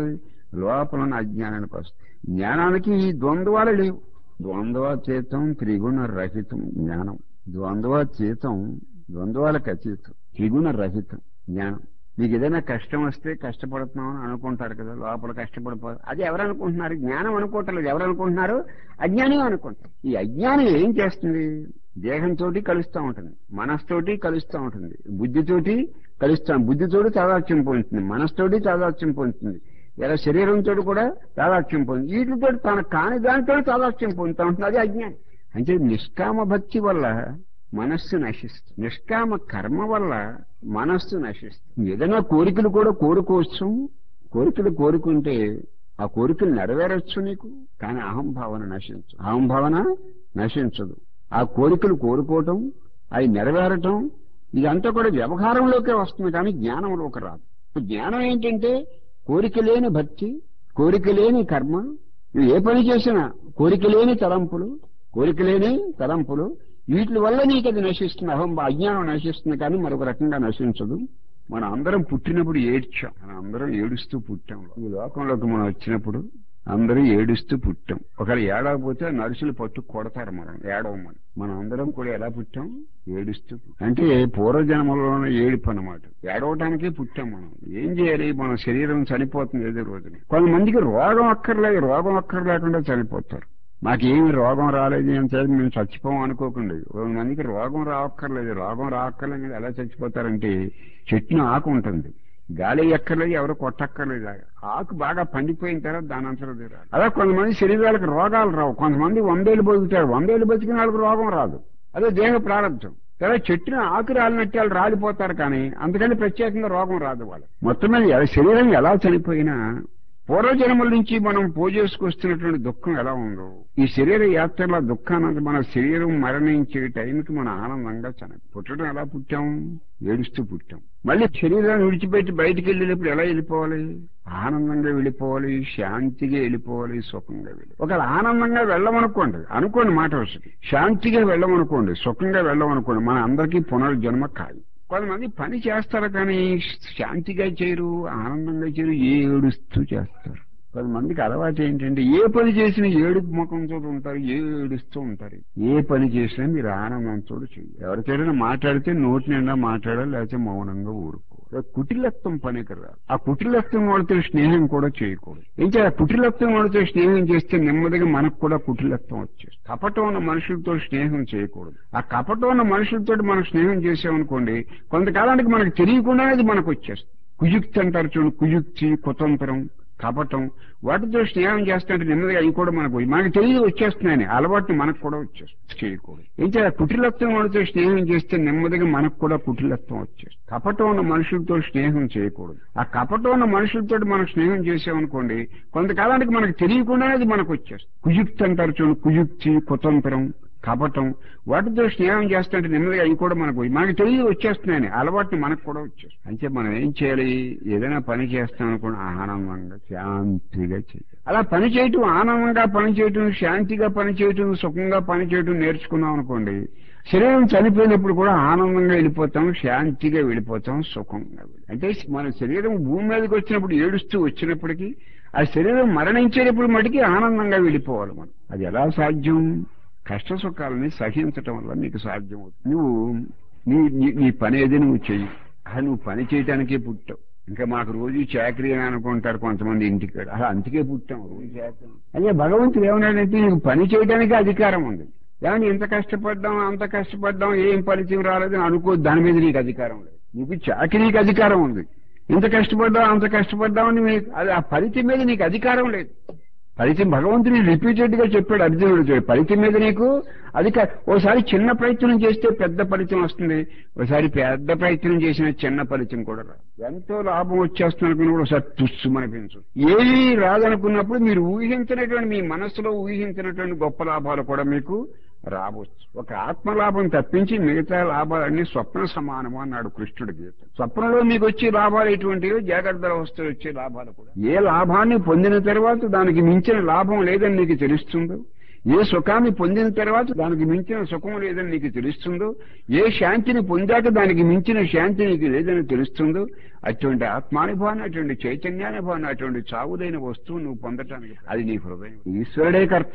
లోపల ఉన్న అజ్ఞానానికి వస్తాయి జ్ఞానానికి ఈ ద్వంద్వాలు లేవు ద్వంద్వాతీతం త్రిగుణ రహితం జ్ఞానం ద్వంద్వాతీతం ద్వంద్వాలకు అతీతం త్రిగుణ రహితం జ్ఞానం మీకు ఏదైనా కష్టం వస్తే కష్టపడుతున్నాం అని అనుకుంటారు కదా లోపల కష్టపడిపో అది ఎవరు అనుకుంటున్నారు జ్ఞానం అనుకోవట్లేదు ఎవరు అనుకుంటున్నారు అజ్ఞానం అనుకుంటారు ఈ అజ్ఞానం ఏం చేస్తుంది దేహంతో కలుస్తూ ఉంటుంది మనస్తోటి కలుస్తూ ఉంటుంది బుద్ధితోటి కలుస్తాం బుద్ధితోటి తాదాత్యం పొందుతుంది మనస్తోటి తాదాత్యం పొందుతుంది ఇలా శరీరంతో కూడా తాదాత్యం పొంది వీటితో తన కాని దానితో తాదాత్యం పొందుతూ ఉంటుంది అది అజ్ఞానం అంటే నిష్కామ భక్తి వల్ల మనస్సు నశిస్తుంది నిష్కామ కర్మ వల్ల మనస్సు నశిస్తుంది ఏదైనా కోరికలు కూడా కోరుకోవచ్చు కోరికలు కోరుకుంటే ఆ కోరికలు నెరవేరొచ్చు నీకు కానీ అహంభావన నశించు అహంభావన నశించదు ఆ కోరికలు కోరుకోవటం అవి నెరవేరటం ఇదంతా కూడా వ్యవహారంలోకే వస్తుంది కానీ జ్ఞానంలోకి రాదు జ్ఞానం ఏంటంటే కోరిక లేని భక్తి కోరిక లేని కర్మ నువ్వు ఏ పని చేసినా కోరిక లేని తలంపులు కోరిక లేని తలంపులు వీటి వల్ల నీకు అది నశిస్తుంది అహం అజ్ఞానం నశిస్తుంది కానీ మరొక రకంగా నశించదు మనం అందరం పుట్టినప్పుడు ఏడ్చాం మనం అందరం ఏడుస్తూ పుట్టాం ఈ లోకంలోకి మనం వచ్చినప్పుడు అందరూ ఏడుస్తూ పుట్టాం ఒకవేళ ఏడవకపోతే నర్సులు పట్టు కొడతారు మనం ఏడవమని మనం అందరం కూడా ఎలా పుట్టాం ఏడుస్తూ పుట్టాం. అంటే పూర్వజన్మలోనే ఏడుపు అనమాట ఏడవటానికే పుట్టాం మనం ఏం చేయాలి మన శరీరం చనిపోతుంది ఏదో రోజున కొంతమందికి రోగం అక్కర్లేదు రోగం అక్కర్లేకుండా చనిపోతారు మాకేమి రోగం రాలేదు అని చెప్పి మేము చచ్చిపోం అనుకోకండి కొంతమందికి రోగం రావక్కర్లేదు రోగం రావక్కర్లేదు ఎలా చచ్చిపోతారంటే చెట్టును ఆకు ఉంటుంది గాలి ఎక్కర్లేదు ఎవరు కొట్టక్కర్లేదు ఆకు బాగా పండిపోయిన తర్వాత దాని అంతరం తీరాలి అలా కొంతమంది శరీరాలకు రోగాలు రావు కొంతమంది వందేళ్ళు బతుకుతారు వందేళ్ళు బతికిన వాళ్ళకి రోగం రాదు అదే దేహ ప్రారంభం సరే చెట్టున ఆకు రాలినట్టు వాళ్ళు రాలిపోతారు కానీ అందుకని ప్రత్యేకంగా రోగం రాదు వాళ్ళు మొత్తం మీద ఎ- శరీరం ఎలా చనిపోయినా పూర్వజన్మల నుంచి మనం పోజేసుకొస్తున్నటువంటి దుఃఖం ఎలా ఉందో ఈ శరీర యాత్రలో దుఃఖాన్ని మన శరీరం మరణించే టైంకి మన ఆనందంగా చని పుట్టడం ఎలా పుట్టాం ఏడుస్తూ పుట్టాం మళ్ళీ శరీరాన్ని విడిచిపెట్టి బయటికి వెళ్ళేటప్పుడు ఎలా వెళ్ళిపోవాలి ఆనందంగా వెళ్ళిపోవాలి శాంతిగా వెళ్ళిపోవాలి సుఖంగా వెళ్ళి ఒకవేళ ఆనందంగా వెళ్ళమనుకోండి అనుకోండి మాట వస్తుంది శాంతిగా వెళ్ళమనుకోండి సుఖంగా వెళ్ళమనుకోండి మన అందరికీ పునర్జన్మ కాదు కొంతమంది పని చేస్తారు కానీ శాంతిగా చేయరు ఆనందంగా చేయరు ఏడుస్తూ చేస్తారు కొంతమందికి అలవాటు ఏంటంటే ఏ పని చేసినా ఏడుపు ముఖంతో ఉంటారు ఏడుస్తూ ఉంటారు ఏ పని చేసినా మీరు ఆనందంతో చేయాలి ఎవరికైనా మాట్లాడితే నోటి నిండా మాట్లాడాలి లేకపోతే మౌనంగా ఊరుకోవాలి కుటిలత్వం పనికిరాదు ఆ కుటిలత్వం వాడితో స్నేహం కూడా చేయకూడదు ఏం చేయాలి కుటిలత్వం వాడితో స్నేహం చేస్తే నెమ్మదిగా మనకు కూడా కుటిలత్వం వచ్చేస్తుంది కపటం ఉన్న మనుషులతో స్నేహం చేయకూడదు ఆ కపటం ఉన్న మనుషులతో మనం స్నేహం చేసామనుకోండి కొంతకాలానికి మనకు తెలియకుండానే అది మనకు వచ్చేస్తుంది కుయుక్తి అంటారు చూడు కుయుక్తి కుతంత్రం కపటం వాటితో స్నేహం చేస్తుంటే నెమ్మదిగా అవి కూడా మనకు మనకు తెలియదు వచ్చేస్తున్నాయని అలవాటు మనకు కూడా వచ్చేస్తుంది చేయకూడదు ఏం చేయాలి కుటిలత్వం వాడితో స్నేహం చేస్తే నెమ్మదిగా మనకు కూడా కుటిలత్వం వచ్చేస్తుంది కపటం ఉన్న మనుషులతో స్నేహం చేయకూడదు ఆ కపటం ఉన్న మనుషులతో మనం స్నేహం చేసామనుకోండి కొంతకాలానికి మనకు తెలియకుండానే అది మనకు వచ్చేస్తుంది కుయుక్తి అంటారు చూడు కుయుక్తి కుతంత్రం కపటం వాటితో స్నేహం చేస్తుంటే నెమ్మదిగా అవి కూడా మనకు మనకు తెలియదు వచ్చేస్తున్నాయని అలవాటు మనకు కూడా వచ్చేస్తుంది అంటే మనం ఏం చేయాలి ఏదైనా పని చేస్తాం అనుకోండి ఆనందంగా శాంతిగా చేయాలి అలా పని చేయటం ఆనందంగా పని చేయటం శాంతిగా పని చేయటం సుఖంగా పని చేయటం నేర్చుకున్నాం అనుకోండి శరీరం చనిపోయినప్పుడు కూడా ఆనందంగా వెళ్ళిపోతాం శాంతిగా వెళ్ళిపోతాం సుఖంగా వెళ్ళి- అంటే మన శరీరం భూమి మీదకి వచ్చినప్పుడు ఏడుస్తూ వచ్చినప్పటికీ ఆ శరీరం మరణించేటప్పుడు మటుకి ఆనందంగా వెళ్ళిపోవాలి మనం అది ఎలా సాధ్యం కష్ట సుఖాలని సహించటం వల్ల నీకు సాధ్యం అవుతుంది నువ్వు నీ నీ- నీ పని ఏది నువ్వు చెయ్యి ఆ నువ్వు పని చేయటానికే పుట్టావు ఇంకా మాకు రోజు చాకరీ అని అనుకుంటారు కొంతమంది ఇంటికి అలా అందుకే పుట్టాం రోజు చాకరీ అదే భగవంతుడు ఏమన్నాడంటే నీకు పని చేయడానికి అధికారం ఉంది ఏమని ఇంత కష్టపడ్డాం అంత కష్టపడ్డాం ఏం ఫలితం రాలేదు అని అనుకో దాని మీద నీకు అధికారం లేదు నీకు చాకరీకి అధికారం ఉంది ఇంత కష్టపడ్డాం అంత కష్టపడ్డామని మీకు అది ఆ ఫలితం మీద నీకు అధికారం లేదు ఫలితం భగవంతుని రిపీటెడ్ గా చెప్పాడు అర్జునుడు ఫలితం మీద నీకు అది కా- ఓసారి చిన్న ప్రయత్నం చేస్తే పెద్ద ఫలితం వస్తుంది ఒకసారి పెద్ద ప్రయత్నం చేసిన చిన్న ఫలితం కూడా రాదు ఎంతో లాభం వచ్చేస్తుంది అనుకున్న కూడా ఒకసారి తుస్సు అనిపించు ఏమీ రాదనుకున్నప్పుడు మీరు ఊహించినటువంటి మీ మనస్సులో ఊహించినటువంటి గొప్ప లాభాలు కూడా మీకు రావచ్చు ఒక ఆత్మలాభం తప్పించి మిగతా లాభాలన్నీ స్వప్న సమానము అన్నాడు కృష్ణుడి గీత స్వప్నంలో మీకు వచ్చే లాభాలు ఎటువంటివో జాగ్రత్త అవస్థలు వచ్చే లాభాలు కూడా ఏ లాభాన్ని పొందిన తర్వాత దానికి మించిన లాభం లేదని నీకు తెలుస్తుందో ఏ సుఖాన్ని పొందిన తర్వాత దానికి మించిన సుఖం లేదని నీకు తెలుస్తుందో ఏ శాంతిని పొందాక దానికి మించిన శాంతి నీకు లేదని తెలుస్తుందో అటువంటి ఆత్మానుభవాన్ని అటువంటి చైతన్యానుభవాన్ని అటువంటి చావుదైన వస్తువు నువ్వు పొందటానికి అది నీ హృదయం ఈశ్వరుడే కర్త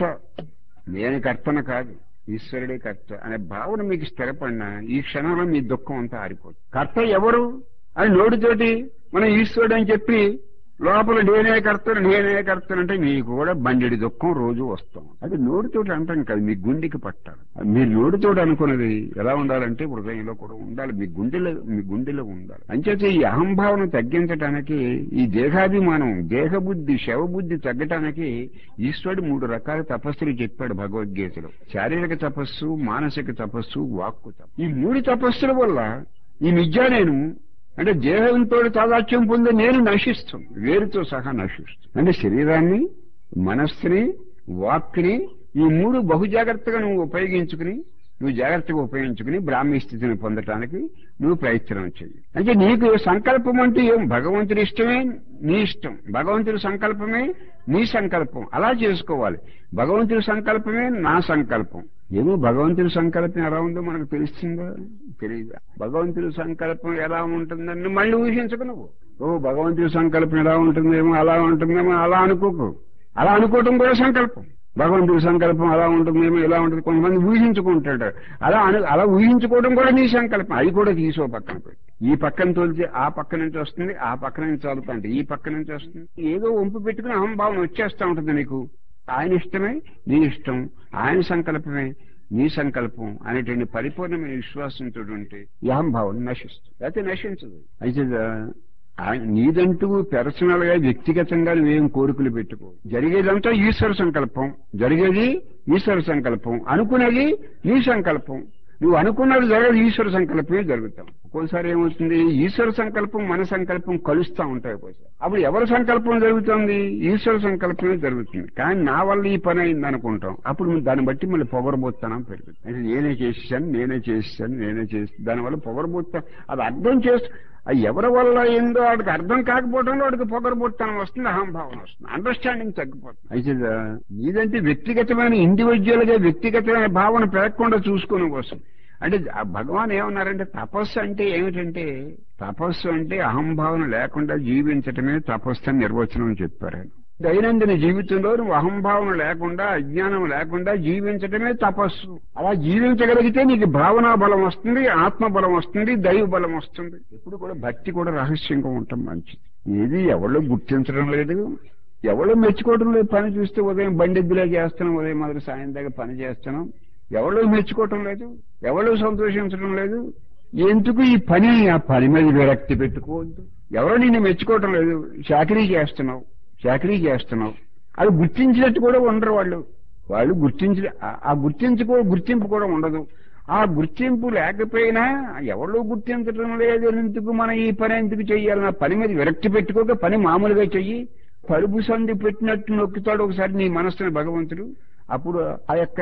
నేను కర్తన కాదు ఈశ్వరుడే కర్త అనే భావన మీకు స్థిరపడినా ఈ క్షణంలో మీ దుఃఖం అంతా ఆరిపోతుంది కర్త ఎవరు అని నోటితోటి మనం ఈశ్వరుడు అని చెప్పి లోపల నేనే కర్తను నేనే కర్తను అంటే మీకు కూడా బండిడి దుఃఖం రోజు వస్తాం అది నోటితోటి అంటాం కాదు మీ గుండెకి పట్టాలి మీరు నోటితోటి అనుకున్నది ఎలా ఉండాలంటే హృదయంలో కూడా ఉండాలి మీ గుండెలో మీ గుండెలో ఉండాలి అంచేత ఈ అహంభావన తగ్గించడానికి ఈ దేహాభిమానం దేహబుద్ధి శవబుద్ధి తగ్గటానికి ఈశ్వరుడు మూడు రకాల తపస్సులు చెప్పాడు భగవద్గీతలో శారీరక తపస్సు మానసిక తపస్సు వాక్కు తపస్సు ఈ మూడు తపస్సుల వల్ల ఈ మిథ్యా నేను అంటే దేహంతో తాదాత్యం పొందే నేను నశిస్తుంది వేరుతో సహా నశిస్తుంది అంటే శరీరాన్ని మనస్సుని వాక్ని ఈ మూడు బహుజాగ్రత్తగా నువ్వు ఉపయోగించుకుని నువ్వు జాగ్రత్తగా ఉపయోగించుకుని బ్రాహ్మీ స్థితిని పొందటానికి నువ్వు ప్రయత్నం చెయ్యి అంటే నీకు సంకల్పం అంటే ఏం భగవంతుడి ఇష్టమే నీ ఇష్టం భగవంతుడి సంకల్పమే నీ సంకల్పం అలా చేసుకోవాలి భగవంతుడి సంకల్పమే నా సంకల్పం ఏమో భగవంతుడి సంకల్పం ఎలా ఉందో మనకు తెలుస్తుందా తెలియదు భగవంతుడి సంకల్పం ఎలా ఉంటుందని మళ్ళీ ఊహించకు నువ్వు ఓ భగవంతుడి సంకల్పం ఎలా ఉంటుందేమో అలా ఉంటుందేమో అలా అనుకోకు అలా అనుకోవటం కూడా సంకల్పం భగవంతుడి సంకల్పం అలా ఉంటుందేమో ఇలా ఉంటుంది కొంతమంది ఊహించుకుంటాడు అలా అను అలా ఊహించుకోవడం కూడా నీ సంకల్పం అది కూడా తీసో పక్కన పెట్టి ఈ పక్కన తోలితే ఆ పక్క నుంచి వస్తుంది ఆ పక్క నుంచి చదువుతా అంటే ఈ పక్క నుంచి వస్తుంది ఏదో వంపు పెట్టుకుని అహంభావన వచ్చేస్తా ఉంటుంది నీకు ఆయన ఇష్టమే నీ ఇష్టం ఆయన సంకల్పమే నీ సంకల్పం అనేటువంటి పరిపూర్ణమైన విశ్వాసంతో ఉంటే ఈ అహంభావం నశిస్తుంది అయితే నశించదు అయితే ఆయన నీదంటూ పర్సనల్ గా వ్యక్తిగతంగా నువ్వేం కోరికలు పెట్టుకో జరిగేదంతా ఈశ్వర సంకల్పం జరిగేది ఈశ్వర సంకల్పం అనుకునేది నీ సంకల్పం నువ్వు అనుకున్నది జరగదు ఈశ్వర సంకల్పమే జరుగుతాం ఒక్కోసారి ఏమవుతుంది ఈశ్వర సంకల్పం మన సంకల్పం కలుస్తా ఉంటాయి ఒక్కోసారి అప్పుడు ఎవరి సంకల్పం జరుగుతుంది ఈశ్వర సంకల్పమే జరుగుతుంది కానీ నా వల్ల ఈ పని అయింది అనుకుంటాం అప్పుడు దాన్ని బట్టి మళ్ళీ పొగరబోత్తనం పెరుగుతుంది అంటే నేనే చేసేసాను నేనే చేసేసాను నేనే చేసి దానివల్ల పొగరబోత్తా అది అర్థం చేస్తూ అది ఎవరి వల్ల ఏందో వాడికి అర్థం కాకపోవడంలో వాడికి పొగరబోత్తనం వస్తుంది అహంభావన వస్తుంది అండర్స్టాండింగ్ తగ్గిపోతుంది అయితే నీదంటే వ్యక్తిగతమైన ఇండివిజువల్ గా వ్యక్తిగతమైన భావన పెరగకుండా చూసుకోవడం కోసం అంటే ఆ భగవాన్ ఏమన్నారంటే తపస్సు అంటే ఏమిటంటే తపస్సు అంటే అహంభావన లేకుండా జీవించటమే తపస్సు అని నిర్వచనం చెప్పారు ఆయన దైనందిన జీవితంలో నువ్వు అహంభావన లేకుండా అజ్ఞానం లేకుండా జీవించటమే తపస్సు అలా జీవించగలిగితే నీకు భావనా బలం వస్తుంది ఆత్మ బలం వస్తుంది దైవ బలం వస్తుంది ఎప్పుడు కూడా భక్తి కూడా రహస్యంగా ఉండటం మంచిది ఏది ఎవరు గుర్తించడం లేదు ఎవరు మెచ్చుకోవడం లేదు పని చూస్తే ఉదయం బండిద్దులే చేస్తున్నాం ఉదయం మొదటి సాయం దగ్గర పని చేస్తున్నాం ఎవరు మెచ్చుకోవటం లేదు ఎవరు సంతోషించడం లేదు ఎందుకు ఈ పని ఆ పని మీద విరక్తి పెట్టుకోవద్దు ఎవరో నిన్ను మెచ్చుకోవటం లేదు చాకరీ చేస్తున్నావు చాకరీ చేస్తున్నావు అది గుర్తించినట్టు కూడా ఉండరు వాళ్ళు వాళ్ళు గుర్తించి ఆ గుర్తించుకో గుర్తింపు కూడా ఉండదు ఆ గుర్తింపు లేకపోయినా ఎవరు గుర్తించడం లేదు ఎందుకు మనం ఈ పని ఎందుకు చెయ్యాలి ఆ పని మీద విరక్తి పెట్టుకోక పని మామూలుగా చెయ్యి పరుపు సంధి పెట్టినట్టు నొక్కుతాడు ఒకసారి నీ మనస్సుని భగవంతుడు అప్పుడు ఆ యొక్క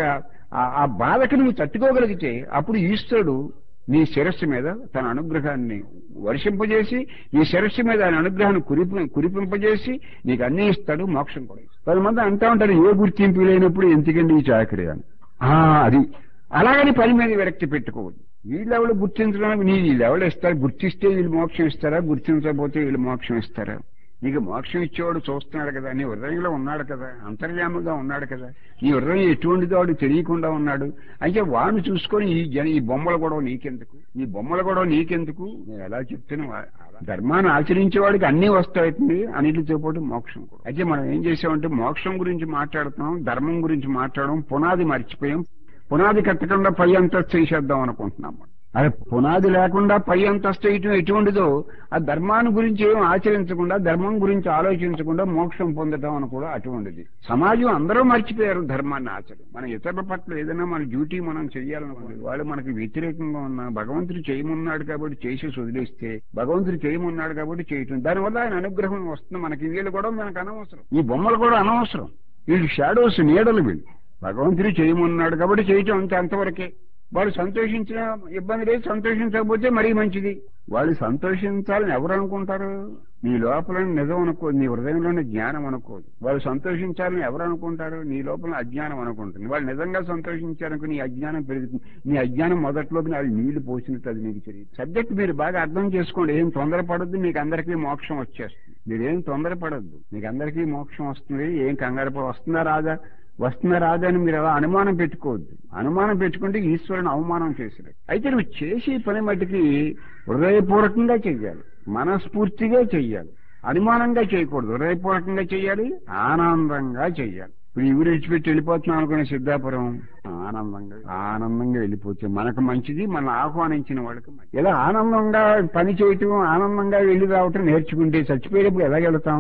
ఆ బాధకు నువ్వు తట్టుకోగలిగితే అప్పుడు ఈశ్వరుడు నీ శిరస్సు మీద తన అనుగ్రహాన్ని వర్షింపజేసి నీ శిరస్సు మీద ఆయన అనుగ్రహాన్ని కురిపి కురిపింపజేసి నీకు అన్ని ఇస్తాడు మోక్షం కూడా ఇస్తాడు కొంతమంది అంటా ఉంటారు ఏ గుర్తింపు లేనప్పుడు ఎందుకండి ఈ చాకరీ అని అది అలాగని పని మీద విరక్తి పెట్టుకోవద్దు వీళ్ళెవరు గుర్తించడానికి నీ వీళ్ళెవరు ఇస్తారు గుర్తిస్తే వీళ్ళు మోక్షం ఇస్తారా గుర్తించకపోతే వీళ్ళు మోక్షం ఇస్తారా నీకు మోక్షం ఇచ్చేవాడు చూస్తున్నాడు కదా నీ హృదయంలో ఉన్నాడు కదా అంతర్యాముగా ఉన్నాడు కదా నీ హృదయం ఎటువంటిదో వాడు తెలియకుండా ఉన్నాడు అయితే వాడిని చూసుకొని ఈ జన ఈ బొమ్మల గొడవ నీకెందుకు ఈ బొమ్మల గొడవ నీకెందుకు నేను ఎలా చెప్తాను ధర్మాన్ని ఆచరించేవాడికి అన్ని వస్తాయి అన్నిటితో పాటు మోక్షం కూడా అయితే మనం ఏం చేసామంటే మోక్షం గురించి మాట్లాడుతున్నాం ధర్మం గురించి మాట్లాడడం పునాది మర్చిపోయాం పునాది కట్టకుండా పై అంతస్తు చేసేద్దాం అనుకుంటున్నాం అదే పునాది లేకుండా పై అంతస్తు వేయటం ఎటువంటిదో ఆ ధర్మాన్ని గురించి ఏం ఆచరించకుండా ధర్మం గురించి ఆలోచించకుండా మోక్షం పొందడం అని కూడా అటువంటిది సమాజం అందరూ మర్చిపోయారు ధర్మాన్ని ఆచరణ మన ఇతరుల పట్ల ఏదైనా మన డ్యూటీ మనం చెయ్యాలనుకోండి వాళ్ళు మనకి వ్యతిరేకంగా ఉన్న భగవంతుడు చేయమన్నాడు కాబట్టి చేసి వదిలేస్తే భగవంతుడు చేయమన్నాడు కాబట్టి చేయటం దానివల్ల ఆయన అనుగ్రహం వస్తుంది మనకి వీళ్ళు కూడా మనకు అనవసరం ఈ బొమ్మలు కూడా అనవసరం వీళ్ళు షాడోస్ నీడలు వీళ్ళు భగవంతుడు చేయమన్నాడు కాబట్టి చేయటం అంతే అంతవరకే వాళ్ళు సంతోషించిన ఇబ్బంది లేదు సంతోషించకపోతే మరీ మంచిది వాళ్ళు సంతోషించాలని ఎవరు అనుకుంటారు నీ లోపల నిజం అనుకోదు నీ హృదయంలోనే జ్ఞానం అనుకోదు వాళ్ళు సంతోషించాలని ఎవరు అనుకుంటారు నీ లోపల అజ్ఞానం అనుకుంటుంది వాళ్ళు నిజంగా సంతోషించారనుకో నీ అజ్ఞానం పెరుగుతుంది నీ అజ్ఞానం మొదట్లోకి వాళ్ళు నీళ్లు పోసినట్టు అది మీకు తెలియదు సబ్జెక్ట్ మీరు బాగా అర్థం చేసుకోండి ఏం తొందరపడద్దు మీకు అందరికీ మోక్షం వచ్చేస్తుంది మీరేం తొందరపడద్దు మీకు అందరికీ మోక్షం వస్తుంది ఏం కంగారు పడ- వస్తుందా రాదా వస్తుందా రాదా అని మీరు అలా అనుమానం పెట్టుకోవద్దు అనుమానం పెట్టుకుంటే ఈశ్వరుని అవమానం చేసినట్టు అయితే నువ్వు చేసే పని మటుకి హృదయపూర్వకంగా చెయ్యాలి మనస్ఫూర్తిగా చెయ్యాలి అనుమానంగా చేయకూడదు హృదయపూర్వకంగా చెయ్యాలి ఆనందంగా చెయ్యాలి ఇప్పుడు ఇవి విడిచిపెట్టి వెళ్ళిపోతున్నాం అనుకునే సిద్ధాపురం ఆనందంగా ఆనందంగా వెళ్ళిపోతే మనకు మంచిది మనం ఆహ్వానించిన వాళ్ళకి మంచిది. ఇలా ఆనందంగా పని చేయటం ఆనందంగా వెళ్ళి రావటం నేర్చుకుంటే చచ్చిపోయేటప్పుడు ఎలా వెళ్తాం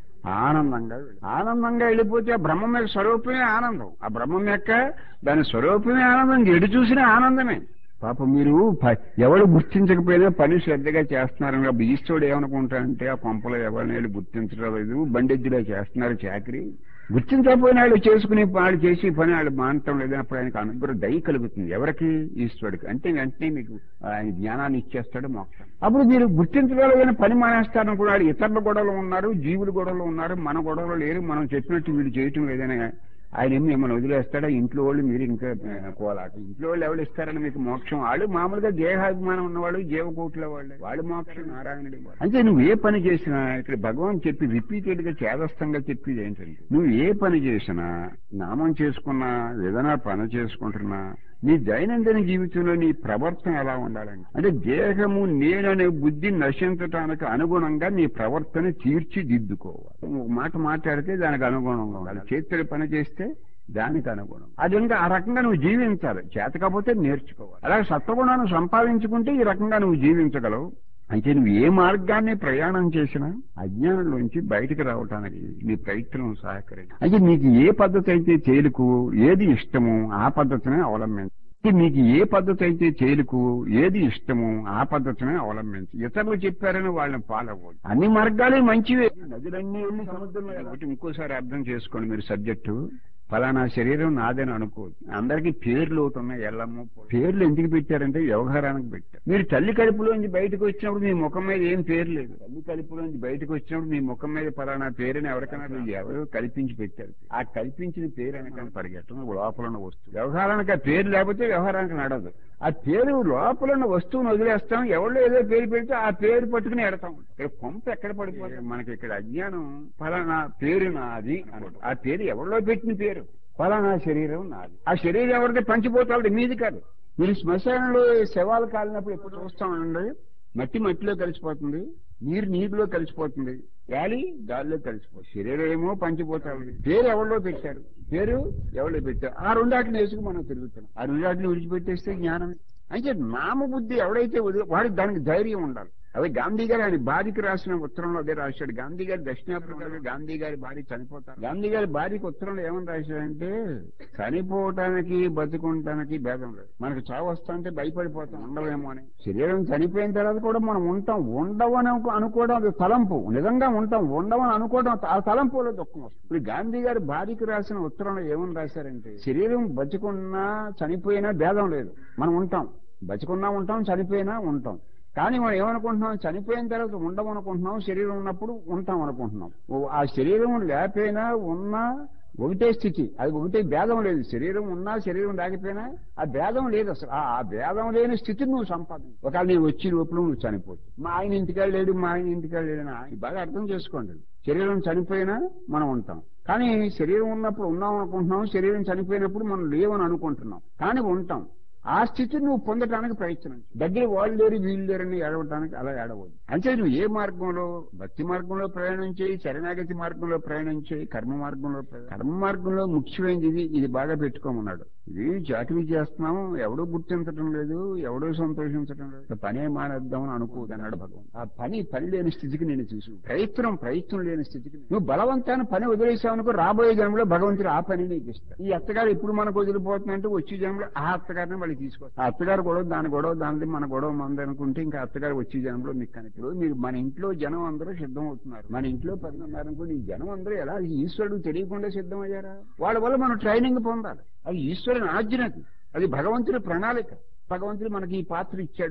ఆనందంగా వెళ్ళి- ఆనందంగా వెళ్ళిపోతే ఆ బ్రహ్మం యొక్క స్వరూపమే ఆనందం ఆ బ్రహ్మం యొక్క దాని స్వరూపమే ఆనందం ఎటు చూసినా ఆనందమే పాప మీరు ప- ఎవరు గుర్తించకపోయినా పని శ్రద్ధగా చేస్తున్నారని అప్పుడు ఈశ్వరుడు ఏమనుకుంటాడంటే ఆ కొంపలో ఎవరిని వెళ్ళి గుర్తించడం లేదు బండెద్దులో చేస్తున్నారు చాకరీ గుర్తించకపోయిన వాళ్ళు చేసుకునే వాళ్ళు చేసి పని వాళ్ళు మానటం లేదు అప్పుడు ఆయనకు అనుగ్రహం దయ కలుగుతుంది ఎవరికి ఈశ్వరుడికి అంటే వెంటనే మీకు ఆయన జ్ఞానాన్ని ఇచ్చేస్తాడు మోక్షం అప్పుడు మీరు గుర్తించగలిగిన పని మానేస్తారని కూడా వాళ్ళు ఇతరుల గొడవలు ఉన్నారు జీవుల గొడవలు ఉన్నారు మన గొడవలు లేరు మనం చెప్పినట్టు వీళ్ళు చేయటం లేదని ఆయన ఏమి మిమ్మల్ని వదిలేస్తాడా ఇంట్లో వాళ్ళు మీరు ఇంకా ఆ, కోలాట ఇంట్లో వాళ్ళు ఎవరు ఇస్తారని మీకు మోక్షం వాళ్ళు మామూలుగా దేహాభిమానం ఉన్నవాళ్ళు జీవకోట్ల వాళ్ళు వాళ్ళు మోక్షం నారాయణుడి వాడు. అంటే నువ్వు ఏ పని చేసినా ఇక్కడ భగవాన్ చెప్పి రిపీటెడ్ గా చేదస్తంగా చెప్పేది ఏంటంటే నువ్వు ఏ పని చేసినా నామం చేసుకున్నా ఏదైనా పని చేసుకుంటున్నా నీ దైనందిన జీవితంలో నీ ప్రవర్తన ఎలా ఉండాలంటే అంటే దేహము నేననే బుద్ధి నశించటానికి అనుగుణంగా నీ ప్రవర్తన తీర్చిదిద్దుకోవాలి ఒక మాట మాట్లాడితే దానికి అనుగుణంగా ఉండాలి చేతులు పని చేస్తే దానికి అనుగుణం అది ఇంకా ఆ రకంగా నువ్వు జీవించాలి చేత కాకపోతే నేర్చుకోవాలి అలాగే సత్వగుణాన్ని సంపాదించుకుంటే ఈ రకంగా నువ్వు జీవించగలవు అయితే నువ్వు ఏ మార్గాన్ని ప్రయాణం చేసినా అజ్ఞానంలోంచి బయటికి రావటానికి నీ ప్రయత్నం సహకరించు అయితే నీకు ఏ పద్ధతి అయితే తేలికు ఏది ఇష్టమో ఆ పద్ధతినే అవలంబించు అయితే మీకు ఏ పద్ధతి అయితే తేలికు ఏది ఇష్టమో ఆ పద్ధతినే అవలంబించు ఇతరులు చెప్పారని వాళ్ళని ఫాలో అవ్వదు అన్ని మార్గాలే మంచివే నదులన్నీ వెళ్ళి సముద్రంలో ఒకటి ఇంకోసారి అర్థం చేసుకోండి మీరు సబ్జెక్టు ఫలానా శరీరం నాదని అనుకోదు అందరికీ పేర్లు ఒకటి ఉన్నాయి ఎల్లమ్మ పేర్లు ఎందుకు పెట్టారంటే వ్యవహారానికి పెట్టారు మీరు తల్లి కడుపులోంచి బయటకు వచ్చినప్పుడు మీ ముఖం మీద ఏం పేరు లేదు తల్లి కడుపులోంచి బయటకు వచ్చినప్పుడు మీ ముఖం మీద ఫలానా పేరుని ఎవరికైనా మీరు ఎవరో కల్పించి పెట్టారు ఆ కల్పించిన పేరు అనకని పరిగెట్టడం లోపల ఉన్న వస్తువు వ్యవహారానికి ఆ పేరు లేకపోతే వ్యవహారానికి నడదు ఆ పేరు లోపల ఉన్న వస్తువును వదిలేస్తాం ఎవరో ఏదో పేరు పెడితే ఆ పేరు పట్టుకుని ఎడతాం ఇక్కడ కొంప ఎక్కడ పడిపోతుంది మనకి ఇక్కడ అజ్ఞానం ఫలానా పేరు నాది అనుకుంటాం. ఆ పేరు ఎవరిలో పెట్టిన పేరు ఫలానా శరీరం నాది ఆ శరీరం ఎవరిది పంచిపోతాడు మీది కాదు మీరు శ్మశానంలో శవాలు కాలినప్పుడు ఎప్పుడు చూస్తా ఉండండి మట్టి మట్టిలో కలిసిపోతుంది నీరు నీరులో కలిసిపోతుంది గాలి గాలిలో కలిసిపోతుంది శరీరం ఏమో పంచిపోతాడు పేరు ఎవరిలో పెట్టారు పేరు ఎవరిలో పెట్టారు ఆ రెండాటిని వేసుకు మనం తిరుగుతున్నాం ఆ రెండాటిని విడిచిపెట్టేస్తే జ్ఞానం అయితే నామబుద్ధి ఎవడైతే వదిలి వాడికి దానికి ధైర్యం ఉండాలి అదే గాంధీ గారు ఆయన భార్యకి రాసిన ఉత్తరంలో అదే రాశాడు గాంధీ గారు దక్షిణాఫ్రికాలో గాంధీ గారి భార్య చనిపోతారు గాంధీ గారి భార్యకి ఉత్తరంలో ఏమని రాశాడంటే చనిపోవటానికి బతుకుంటానికి భేదం లేదు మనకు చావు వస్తా అంటే భయపడిపోతాం ఉండలేమో అని శరీరం చనిపోయిన తర్వాత కూడా మనం ఉంటాం ఉండవని అనుకో- అనుకోవడం అది తలంపు నిజంగా ఉంటాం ఉండవని అనుకోవడం ఆ తలంపులో దుఃఖం వస్తుంది ఇప్పుడు గాంధీ గారి భార్యకి రాసిన ఉత్తరంలో ఏమని రాశారంటే శరీరం బతుకున్నా చనిపోయినా భేదం లేదు మనం ఉంటాం బతుకున్నా ఉంటాం చనిపోయినా ఉంటాం కానీ మనం ఏమనుకుంటున్నాం చనిపోయిన తర్వాత ఉండం అనుకుంటున్నాం శరీరం ఉన్నప్పుడు ఉంటాం అనుకుంటున్నాం ఓ ఆ శరీరం లేకపోయినా ఉన్నా ఒకటే స్థితి అది ఒకటే భేదం లేదు శరీరం ఉన్నా శరీరం లేకపోయినా ఆ భేదం లేదు అసలు ఆ ఆ భేదం లేని స్థితిని నువ్వు సంపాదించు ఒకవేళ నీవు వచ్చి లోపల నువ్వు చనిపోతుంది మా ఆయన ఇంటికాడ లేడు మా ఆయన ఇంటికాడ లేడు అని ఇది బాగా అర్థం చేసుకోండి శరీరం చనిపోయినా మనం ఉంటాం కానీ శరీరం ఉన్నప్పుడు ఉన్నాం అనుకుంటున్నాం శరీరం చనిపోయినప్పుడు మనం లేవని అనుకుంటున్నాం కానీ ఉంటాం ఆ స్థితిని నువ్వు పొందడానికి ప్రయత్నం చేయి. దగ్గర వాళ్ళు లేరు వీళ్ళు లేరని ఏడవటానికి అలా ఏడవద్దు అంటే నువ్వు ఏ మార్గంలో భక్తి మార్గంలో ప్రయాణం చేయి శరణాగతి మార్గంలో ప్రయాణం చేయి కర్మ మార్గంలో ప్రయాణం- కర్మ మార్గంలో ముఖ్యమైనది ఇది ఇది బాగా పెట్టుకోమన్నాడు ఇది చాకరీ చేస్తున్నాం ఎవడో గుర్తించడం లేదు ఎవడో సంతోషించడం లేదు ఇక పనే మానేద్దాం అని అనుకోదు అన్నాడు భగవాన్ ఆ పని పని లేని స్థితికి నేను చూసు ప్రయత్నం ప్రయత్నం లేని స్థితికి నువ్వు బలవంతాన్ని పని వదిలేసావు అనుకో రాబోయే జన్మలో భగవంతుడు ఆ పని నీకు ఇస్తాడు ఈ అత్తగారు ఇప్పుడు మనకు వదిలిపోతుందంటే వచ్చే జన్మలో ఆ అత్తగారిని మళ్ళీ తీసుకొస్తారు ఆ అత్తగారు గొడవ దాని గొడవ దానిది మన గొడవ మంది అనుకుంటే ఇంకా అత్తగారు వచ్చే జన్మలో మీకు కనిపించదు మీరు మన ఇంట్లో జనం అందరూ సిద్ధం అవుతున్నారు మన ఇంట్లో పది ఉన్నారనుకోండి ఈ జనం అందరూ ఎలా ఈశ్వరుడు తెలియకుండా సిద్ధమయ్యారా వాళ్ళ వల్ల మనం ట్రైనింగ్ పొందాలి అది ఈశ్వరుని ఆజ్ఞకి అది భగవంతుడి ప్రణాళిక భగవంతుడు మనకి ఈ పాత్ర ఇచ్చాడు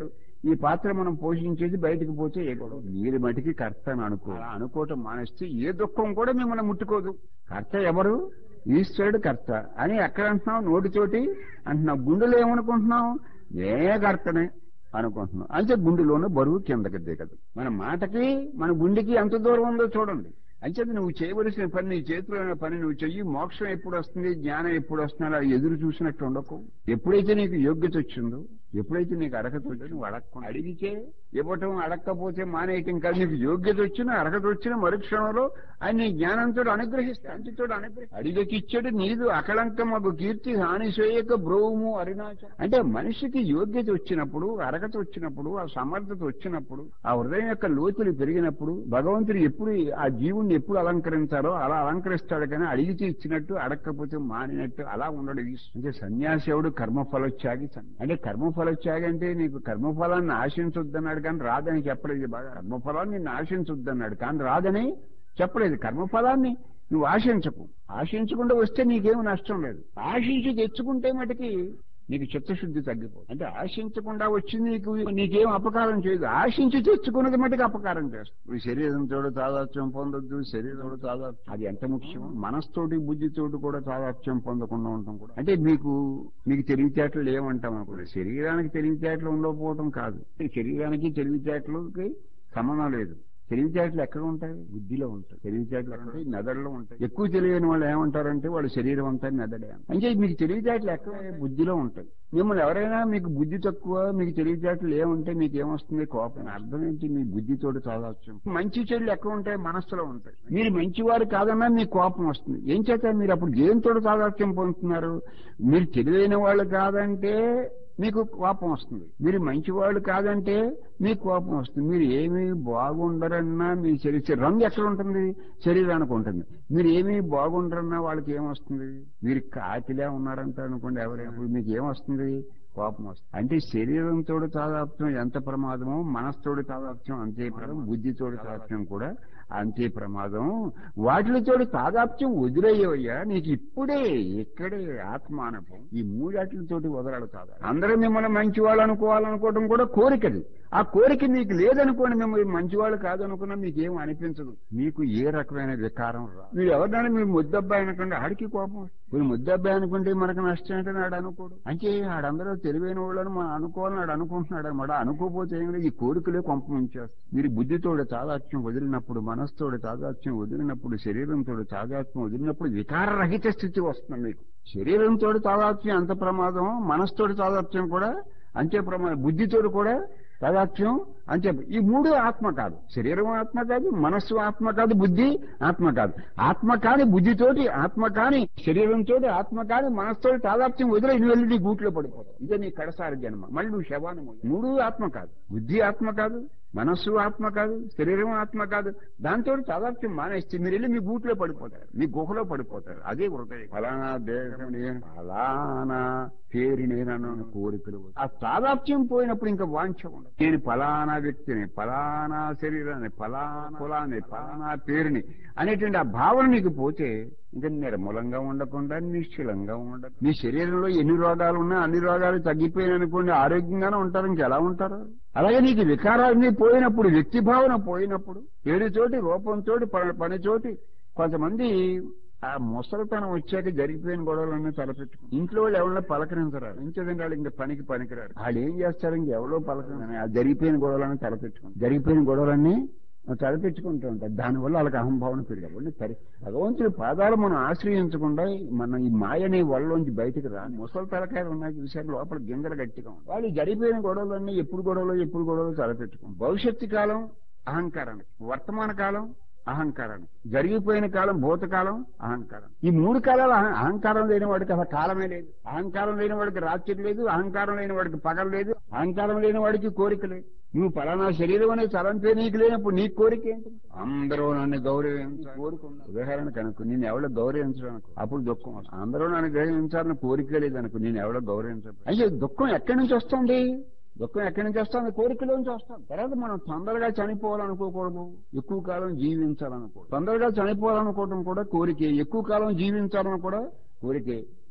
ఈ పాత్ర మనం పోషించేది బయటకు పోతే ఏ గొడవ మీరు మటికి కర్త అని అనుకో అలా అనుకోవటం మానేస్తే ఏ దుఃఖం కూడా మిమ్మల్ని ముట్టుకోదు కర్త ఎవరు ఈశ్వరుడు కర్త అని ఎక్కడ అంటున్నావు నోటితోటి అంటున్నావు గుండెలో ఏమనుకుంటున్నావు ఏ కర్తనే అనుకుంటున్నాం అంటే గుండెలోనే బరువు కిందకి దిగదు మన మాటకి మన గుండెకి ఎంత దూరం ఉందో చూడండి అంచేత నువ్వు చేయవలసిన పని నీ చేతిలో ఉన్న పని నువ్వు చెయ్యి మోక్షం ఎప్పుడు వస్తుంది జ్ఞానం ఎప్పుడు వస్తుంది అలా ఎదురు చూసినట్టు ఉండకు ఎప్పుడైతే నీకు యోగ్యత వచ్చిందో ఎప్పుడైతే నీకు అర్హత వచ్చిందో నువ్వు అడగకుండా అడిగితే ఇవ్వటం అడగకపోతే మానేయటం కాదు నీకు యోగ్యత వచ్చినా అర్హత వచ్చిన మరుక్షణంలో ఆయన నీ జ్ఞానంతో అనుగ్రహిస్తా అంటితో అనుగ్రహి అడిగకి ఇచ్చాడు నీదు అకళంకమగు కీర్తి హాని చేయక బ్రోము అరుణాచ అంటే మనిషికి యోగ్యత వచ్చినప్పుడు అర్హత వచ్చినప్పుడు ఆ సమర్థత వచ్చినప్పుడు ఆ హృదయం యొక్క లోతులు పెరిగినప్పుడు భగవంతుడు ఎప్పుడు ఆ జీవుణ్ణి ఎప్పుడు అలంకరించారో అలా అలంకరిస్తాడు కానీ అడిగితే ఇచ్చినట్టు అడగకపోతే మానినట్టు అలా ఉండడు ఈశ్వరుడు. అంటే సన్యాసేవుడు కర్మఫలత్యాగి సన్యాసి. అంటే కర్మఫలత్యాగి అంటే నీకు కర్మఫలాన్ని ఆశించొద్దన్నాడు కానీ రాదని చెప్పలేదు బాగా కర్మఫలాన్ని నిన్ను ఆశించొద్దన్నాడు కానీ రాదని చెప్పలేదు కర్మఫలాన్ని నువ్వు ఆశించకు ఆశించకుండా వస్తే నీకేం నష్టం లేదు ఆశించి తెచ్చుకుంటే మటుకి నీకు చిత్తశుద్ధి తగ్గిపోతుంది అంటే ఆశించకుండా వచ్చింది నీకు నీకేం అపకారం చేయదు ఆశించి తెచ్చుకున్నది మటుకు అపకారం చేస్తుంది ఈ శరీరంతో తాదాత్యం పొందొద్దు శరీరంతో తాదాత్యం అది ఎంత ముఖ్యం మనస్తోటి బుద్ధితోటి కూడా తాదాత్యం పొందకుండా ఉండటం కూడా అంటే మీకు మీకు తెలివితేటలు ఏమంటాం అనుకోలేదు శరీరానికి తెలివితేటలు ఉండకపోవటం కాదు ఈ శరీరానికి తెలివితేటలకి సంబంధం లేదు తెలివితేటలు ఎక్కడ ఉంటాయి బుద్ధిలో ఉంటాయి తెలివితేటలు ఎక్కడ ఉంటాయి మెదడులో ఉంటాయి ఎక్కువ తెలియని వాళ్ళు ఏమంటారంటే వాళ్ళ శరీరం అంతా మెదడే అని. అంటే మీకు తెలివితేటలు ఎక్కడ బుద్ధిలో ఉంటాయి మిమ్మల్ని ఎవరైనా మీకు బుద్ధి తక్కువ మీకు తెలివితేటలు ఏముంటే మీకు ఏమొస్తుంది కోపం అర్థం ఏంటి మీ బుద్ధితోటి తాదాత్యం మంచి చెడులు ఎక్కడ ఉంటాయి మనస్సులో ఉంటాయి మీరు మంచివారు కాదన్నా మీకు కోపం వస్తుంది ఏం చేత మీరు అప్పుడు దేనితో తాదాత్యం పొందుతున్నారు మీరు తెలివైన వాళ్ళు కాదంటే మీకు కోపం వస్తుంది మీరు మంచివాళ్ళు కాదంటే మీకు కోపం వస్తుంది మీరు ఏమీ బాగుండరన్నా మీ శరీర రంగు ఎక్కడ ఉంటుంది శరీరానికి ఉంటుంది మీరు ఏమీ బాగుండరన్నా వాళ్ళకి ఏమొస్తుంది మీరు కాకిలే ఉన్నారంట అనుకోండి ఎవరైనా మీకు ఏమొస్తుంది కోపం వస్తుంది అంటే శరీరంతో తాదాప్యం ఎంత ప్రమాదమో మనస్తోడి తాదాప్యం అంతే ప్రమాదం బుద్ధితోడి తాదాప్యం కూడా అంతే ప్రమాదం వాటితో తాదాప్యం వదిలేయ్యా నీకు ఇప్పుడే ఇక్కడే ఆత్మానుభవం ఈ మూడాట్లతోటి వదలాడు తాదా అందరూ మిమ్మల్ని మంచివాళ్ళు అనుకోవాలనుకోవడం కూడా కోరికది ఆ కోరిక మీకు లేదనుకోండి మిమ్మల్ని మంచివాళ్ళు కాదనుకున్నా మీకు ఏం అనిపించదు మీకు ఏ రకమైన వికారం రా మీరు ఎవరినైనా మీరు ముద్దబ్బాయి అనుకోండి ఆడికి కోపం వస్తుంది. మీరు ముద్దబ్బాయి అనుకుంటే మనకు నష్టం ఏంటని ఆడు అనుకోడు అంటే ఆడందరూ తెలివైన వాళ్ళని మనం అనుకోవాలని ఆడు అనుకుంటున్నాడు అనమాట అనుకోపోతే ఏం లేదు ఈ కోరికలే కొంప ముంచేస్తుంది మీరు బుద్ధితోడు తాదాత్మ్యం వదిలినప్పుడు మనస్తోడు తాదాత్మ్యం వదిలినప్పుడు శరీరంతో తాదాత్మ్యం వదిలినప్పుడు వికారరహిత స్థితి వస్తుంది మీకు శరీరంతో తాదాత్మ్యం అంత ప్రమాదం మనస్తోటి తాదాత్మ్యం కూడా అంతే ప్రమాదం బుద్ధితోడు కూడా తాదాత్మ్యం అంతే ఈ మూడు ఆత్మ కాదు శరీరం ఆత్మ కాదు మనస్సు ఆత్మ కాదు బుద్ధి ఆత్మ కాదు ఆత్మ కాని బుద్ధితోటి ఆత్మ కాని శరీరంతో ఆత్మ కాని మనస్సుతో తాదాత్మ్యం వదిలే నువ్వు వెళ్ళి నీ గూట్లో పడిపోతావు ఇదే నీ కడసారి జన్మ మళ్ళీ నువ్వు శవాన్ని మోయాలి. మూడు ఆత్మ కాదు బుద్ధి ఆత్మ కాదు మనస్సు ఆత్మ కాదు శరీరం ఆత్మ కాదు దాంతో తాదాత్మ్యం మానేస్తే మీరు వెళ్ళి మీ గూట్లో పడిపోతారు మీ గుహలో పడిపోతారు అదే హృదయం ఫలానా దేశం నేను ఫలానా పేరు నేనన్న కోరికలు ఆ తాదాత్మ్యం పోయినప్పుడు ఇంకా వాంఛ ఉండదు నేను ఫలానా వ్యక్తిని ఫలానా శరీరాన్ని ఫలానా కులాన్ని ఫలానా పేరుని అనేటువంటి ఆ భావన నీకు పోతే ఇంకా నిర్మూలంగా ఉండకుండా నిశ్చలంగా ఉండదు మీ శరీరంలో ఎన్ని రోగాలు ఉన్నా అన్ని రోగాలు తగ్గిపోయినాయి అనుకోండి ఆరోగ్యంగానే ఉంటారు ఇంకెలా ఉంటారు అలాగే నీకు వికారాన్ని పోయినప్పుడు వ్యక్తి భావన పోయినప్పుడు పేరుతోటి రూపంతోటి ప- పనితోటి కొంతమంది ఆ ముసలితనం వచ్చాక జరిగిపోయిన గొడవలన్నీ తలపెట్టుకుని ఇంట్లో వాళ్ళు ఎవరన్నా పలకరించరారు ఇంకేదంటే వాళ్ళు ఇంకా పనికి పనికిరారు వాళ్ళు ఏం చేస్తారు ఇంకెవరో పలకరించారు ఆ జరిగిపోయిన గొడవలన్నీ తలపెట్టుకుని జరిగిపోయిన గొడవలన్నీ తలపెట్టుకుంటూ ఉంటారు దానివల్ల వాళ్ళకి అహంభావన పెరిగారు పరి భగవంతుడి పాదాలు మనం ఆశ్రయించకుండా మన ఈ మాయని వల్లలోంచి బయటికి రా ముసలి తలకాయలు ఉన్నాయి చూసారు లోపల గింజలు గట్టిగా ఉన్నాయి వాళ్ళు జరిగిపోయిన గొడవలన్నీ ఎప్పుడు గొడవలు ఎప్పుడు గొడవలు తలపెట్టుకుని భవిష్యత్తు కాలం అహంకారానికి వర్తమాన కాలం అహంకారానికి జరిగిపోయిన కాలం భూతకాలం అహంకారం ఈ మూడు కాలాలు అహం- అహంకారం లేని వాడికి అసలు కాలమే లేదు అహంకారం లేని వాడికి రాత్రి లేదు అహంకారం లేని వాడికి పగలు లేదు అహంకారం లేని వాడికి కోరిక లేదు నువ్వు పలానా శరీరం అనే తలంపే నీకు లేనప్పుడు నీ కోరిక ఏంటి అందరూ నన్ను గౌరవించాలి కోరుకున్నా ఉదాహరణకు అనుకో నేను ఎవడో గౌరవించడానికి అప్పుడు దుఃఖం వస్తుంది. అందరూ నన్ను గౌరవించాలని కోరిక లేదనుకో నేను ఎవడో గౌరవించదు అయ్యో దుఃఖం ఎక్కడి నుంచి వస్తుంది దుఃఖం ఎక్కడి నుంచి వస్తుంది కోరికలోంచి వస్తుంది తర్వాత మనం తొందరగా చనిపోవాలనుకోకూడదు ఎక్కువ కాలం జీవించాలనుకో తొందరగా చనిపోవాలనుకోవడం కూడా కోరికే ఎక్కువ కాలం జీవించాలని కూడా కోరికే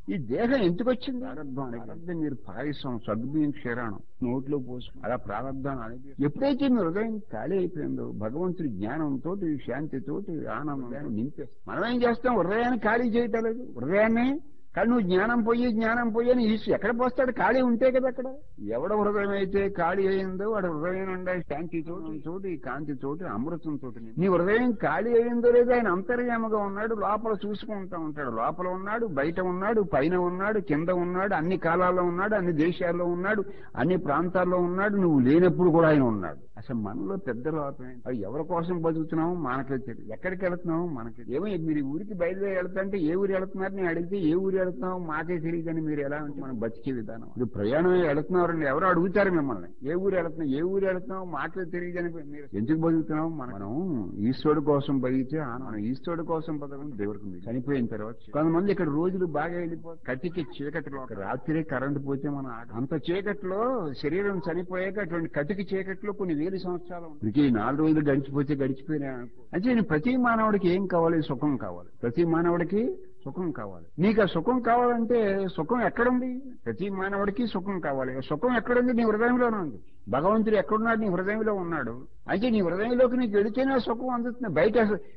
ఈ దేహం ఎందుకు వచ్చింది ప్రారంభం ప్రారంభం మీరు పాయసం సగ్గుబియ్యం క్షీరాణం నోట్లో పోసు అలా ప్రారంభాన్ని అనేది ఎప్పుడైతే మీ హృదయం ఖాళీ అయిపోయిందో భగవంతుడి జ్ఞానంతో శాంతితోటి ఆనందం నింపేస్తాం మనం ఏం చేస్తాం హృదయాన్ని ఖాళీ చేయటం లేదు హృదయాన్ని కానీ నువ్వు జ్ఞానం పోయి జ్ఞానం పోయి అని ఈశ్వ ఎక్కడ పోస్తాడు ఖాళీ ఉంటే కదా అక్కడ ఎవడ హృదయం అయితే ఖాళీ అయిందో వాడు హృదయం ఉండే శాంతి తోటి చోటి కాంతి తోటి అమృతం తోటి నీ హృదయం ఖాళీ అయిందో లేదో ఆయన అంతర్యామగా ఉన్నాడు లోపల చూసుకుంటా ఉంటాడు లోపల ఉన్నాడు బయట ఉన్నాడు పైన ఉన్నాడు కింద ఉన్నాడు అన్ని కాలాల్లో ఉన్నాడు అన్ని దేశాల్లో ఉన్నాడు అన్ని ప్రాంతాల్లో ఉన్నాడు నువ్వు లేనప్పుడు కూడా ఆయన ఉన్నాడు అసలు మనలో పెద్ద లోపం ఏంటి? అది ఎవరి కోసం బతుకుతున్నావు మనకే తెలియదు ఎక్కడికి వెళుతున్నావు మనకి ఏమో మీరు ఈ ఊరికి బయలుదేరి వెళ్తుంటే ఏ ఊరు వెళుతున్నారు నేను అడిగితే ఏ ఊరు వెళుతున్నావు మాకే తెలియదని మీరు ఎలా అంటే మనం బతికే విధానం ఇది ప్రయాణం వెళుతున్నారండి ఎవరు అడుగుతారు మిమ్మల్ని ఏ ఊరు వెళుతున్నావు ఏ ఊరు వెళుతున్నావు మాకే తెలియదని మీరు ఎందుకు బతుకుతున్నాం మనం మనం ఈశ్వరుడు కోసం బతికితే ఆ- మనం ఈశ్వరుడు కోసం బతకడం దేవుడికి మిగిలి. చనిపోయిన తర్వాత కొంతమంది ఇక్కడ రోజులు బాగా వెళ్ళిపోతాయి కటికి చీకటిలో ఒక రాత్రి కరెంట్ పోతే మనం ఆగం. అంత చీకట్లో శరీరం చనిపోయాక అటువంటి కటికి చీకట్లో కొన్ని వేల సంవత్సరాలు ఉంటాయి. ఇక ఈ నాలుగు రోజులు గడిచిపోతే గడిచిపోయినా అనుకో. అంటే నేను ప్రతి మానవుడికి ఏం కావాలి సుఖం కావాలి ప్రతి మానవుడికి సుఖం కావాలి నీకు ఆ సుఖం కావాలంటే సుఖం ఎక్కడుంది ప్రతి మానవుడికి సుఖం కావాలి ఆ సుఖం ఎక్కడుంది నీ హృదయంలోనే ఉంది భగవంతుడు ఎక్కడున్నాడు నీ హృదయంలో ఉన్నాడు అయితే నీ హృదయంలోకి నీకు వెళితేనే ఆ సుఖం అందుతుంది బయట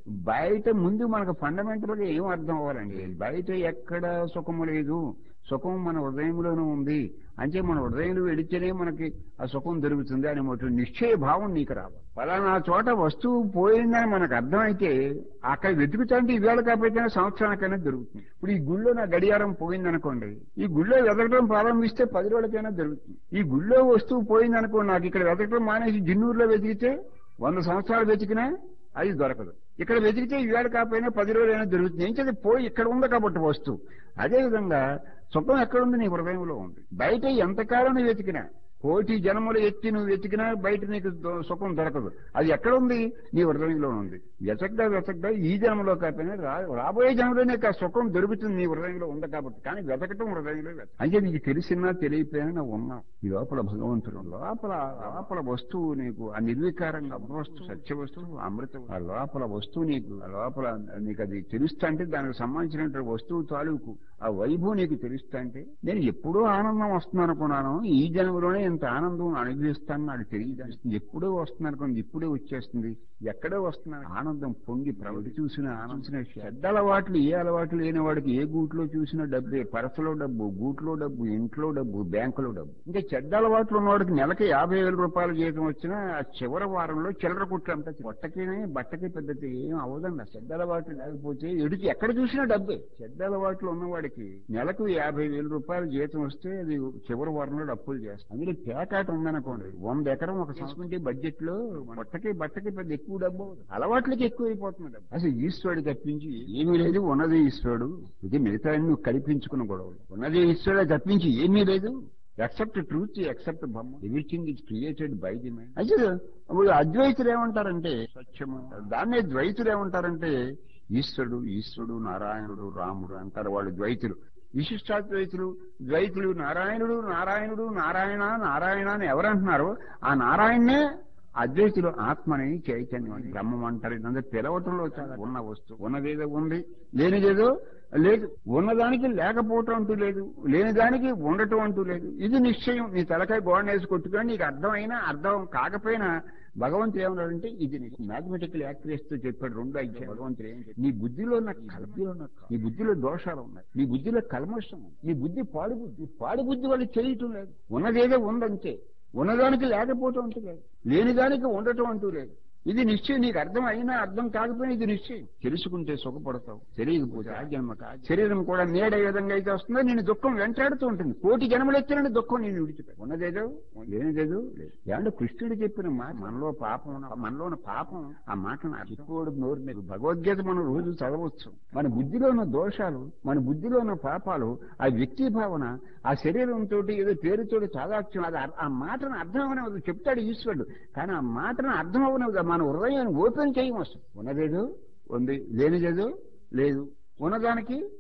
బయట ముందు మనకు ఫండమెంటల్ గా ఏం అర్థం అవ్వాలండి బయట ఎక్కడ సుఖము లేదు సుఖం మన హృదయంలోనే ఉంది అంటే మన హృదయంలో వెడితేనే మనకి ఆ సుఖం దొరుకుతుంది అని ఒక నిశ్చయ భావం నీకు రావాలి ఫలానా చోట వస్తువు పోయిందని మనకు అర్థమైతే అక్కడ వెతుకుతుంటే ఈవేళ కాకపోతే సంవత్సరానికైనా దొరుకుతుంది ఇప్పుడు ఈ గుళ్ళో నా గడియారం పోయిందనుకోండి ఈ గుళ్ళో వెతకడం ప్రారంభిస్తే పది రోజులకైనా దొరుకుతుంది ఈ గుళ్ళో వస్తువు పోయిందనుకోండి నాకు ఇక్కడ వెతకడం మానేసి జిన్నూరులో వెతికితే వంద సంవత్సరాలు వెతికినా అది దొరకదు ఇక్కడ వెతికితే ఈవేళ కాకపోయినా పది రోజులైనా దొరుకుతుంది ఏం చేది పోయి ఇక్కడ ఉంది కాబట్టి వస్తువు అదే విధంగా సుఖం ఎక్కడుంది నీ హృదయంలో ఉంది బయట ఎంతకాలం నువ్వు వెతికినా కోటి జన్మలు ఎత్తి నువ్వు వెతికినా బయట నీకు దొ- సుఖం దొరకదు అది ఎక్కడ ఉంది నీ హృదయంలో ఉంది వెతకగా వెతకగా ఈ జన్మలో కాకపోయినా రా- రాబోయే జన్మలో నీకు ఆ సుఖం దొరుకుతుంది నీ హృదయంలో ఉంది కాబట్టి కానీ వెతకటం హృదయంలో వెతక అంటే నీకు తెలిసినా తెలియపోయినా నువ్వు ఉన్నావు ఈ లోపల భగవంతుడు లోపల లోపల వస్తువు నీకు ఆ నిర్వికారంగా వస్తువు సత్య వస్తువు అమృతం ఆ లోపల వస్తువు నీకు ఆ లోపల నీకు అది తెలుస్తా అంటే దానికి సంబంధించినటువంటి వస్తువు తాలూకు ఆ వైభవం నీకు తెలుస్తా అంటే నేను ఎప్పుడూ ఆనందం వస్తుంది అనుకున్నాను ఈ జన్మలోనే ఇంత ఆనందం అనుభవిస్తాను నాకు తెలియదు ఎప్పుడో వస్తుంది అనుకోండి ఇప్పుడే వచ్చేస్తుంది ఎక్కడో వస్తున్నాను ఆనందం పొంగి ప్రవృత్తి చూసిన ఆనందించిన చెడ్డ అలవాట్లు ఏ అలవాట్లు లేని వాడికి ఏ గూట్లో చూసినా డబ్బే పరసలో డబ్బు గూట్లో డబ్బు ఇంట్లో డబ్బు బ్యాంకులో డబ్బు ఇంకా చెడ్డ అలవాట్లు ఉన్నవాడికి నెలకి యాభై వేల రూపాయల జీతం వచ్చినా ఆ చివరి వారంలో చిల్లర కుట్లు అంతా బట్టకి బట్టకి పెద్దది ఏం అవదండి ఆ చెడ్డ అలవాట్లు లేకపోతే ఎడికి ఎక్కడ చూసినా డబ్బే చెడ్డ అలవాట్లు ఉన్నవాడికి నెలకు యాభై వేల రూపాయల జీతం వస్తే అది చివరి వారంలో అప్పులు చేస్తాం అందులో పేకాట ఉందనుకోండి వంద ఎకరం ఒక తీసుకుంటే బడ్జెట్ లో బట్టకి బట్టకి పెద్ద ఎక్కువ డబ్బు అవుతుంది. అలవాట్లకి ఎక్కువ అయిపోతుంది డబ్బు అసలు ఈశ్వరుడు తప్పించి ఏమీ లేదు ఉన్నది ఈశ్వరుడు ఇది మిగతా నువ్వు కల్పించుకున్న గొడవలు ఉన్నది ఈశ్వరుడు తప్పించి ఏమీ లేదు ఎక్సెప్ట్ ట్రూత్ ఎక్సెప్ట్ బొమ్మ everything is created by the mind అయితే ఇప్పుడు అద్వైతులు ఏమంటారంటే సత్యము దాన్నే ద్వైతులు ఏమంటారంటే ఈశ్వరుడు ఈశ్వరుడు నారాయణుడు రాముడు అంటారు వాళ్ళు ద్వైతులు విశిష్టాద్వైతులు ద్వైతులు నారాయణుడు నారాయణుడు నారాయణ నారాయణ అని ఎవరంటున్నారో ఆ నారాయణనే అద్వైతులు ఆత్మని చైతన్యం అని బ్రహ్మం అంటారు ఇదంతా పిలవటంలో చాలా ఉన్న వస్తువు ఉన్నదేదో ఉంది లేనిదేదో లేదు ఉన్నదానికి లేకపోవటం అంటూ లేదు లేని దానికి ఉండటం అంటూ లేదు ఇది నిశ్చయం నీ తలకాయ గోడ వేసి కొట్టుకొని నీకు అర్థమైనా అర్థం కాకపోయినా భగవంతుడు ఏమన్నాడంటే ఇది మ్యాథమెటికల్ యాక్టివిస్ట్ తో చెప్పాడు రెండు ఐదు భగవంతుడు ఏం చెప్పాడు? నీ బుద్ధిలో ఉన్న కల్పీలో ఉన్న నీ బుద్ధిలో దోషాలు ఉన్నాయి నీ బుద్ధిలో కల్మషం ఉంది. నీ బుద్ధి పాడు బుద్ధి పాడు బుద్ధి వాళ్ళు చేయటం లేదు ఉన్నదేదో ఉందంతే ఉన్నదానికి లేకపోవటం అంటూ లేదు లేని దానికి ఉండటం అంటూ లేదు ఇది నిశ్చయం నీకు అర్థం అయినా అర్థం కాకపోయినా ఇది నిశ్చయం తెలుసుకుంటే సుఖపడతావు తెలియకపోతే ఆ జన్మ కాదు శరీరం కూడా నీడ ఏ విధంగా అయితే వస్తుందో నేను దుఃఖం వెంటాడుతూ ఉంటుంది కోటి జన్మలు ఎత్తిన దుఃఖం నేను విడిచిపోయి ఉన్నదేదో లేనిదేదో లేదు ఏమంటే కృష్ణుడు చెప్పిన మాట మనలో పాపం ఉన్న- మనలో ఉన్న పాపం ఆ మాటను అర్థకోడు నోరు మీద భగవద్గీత మనం రోజు చదవచ్చు మన బుద్ధిలో ఉన్న దోషాలు మన బుద్ధిలో ఉన్న పాపాలు ఆ వ్యక్తి భావన ఆ శరీరంతో ఏదో పేరుతోటి చాదాక్ష్యం అది అర్- ఆ మాటను అర్థం అవనవదు చెప్తాడు ఈశ్వరుడు కానీ ఆ మాటను అర్థం అవనవదు మన హృదయాన్ని ఓపెన్ చేయమొస్తుంది ఉన్నదేదో ఉంది లేనిదేదో లేదు ఉన్నదానికి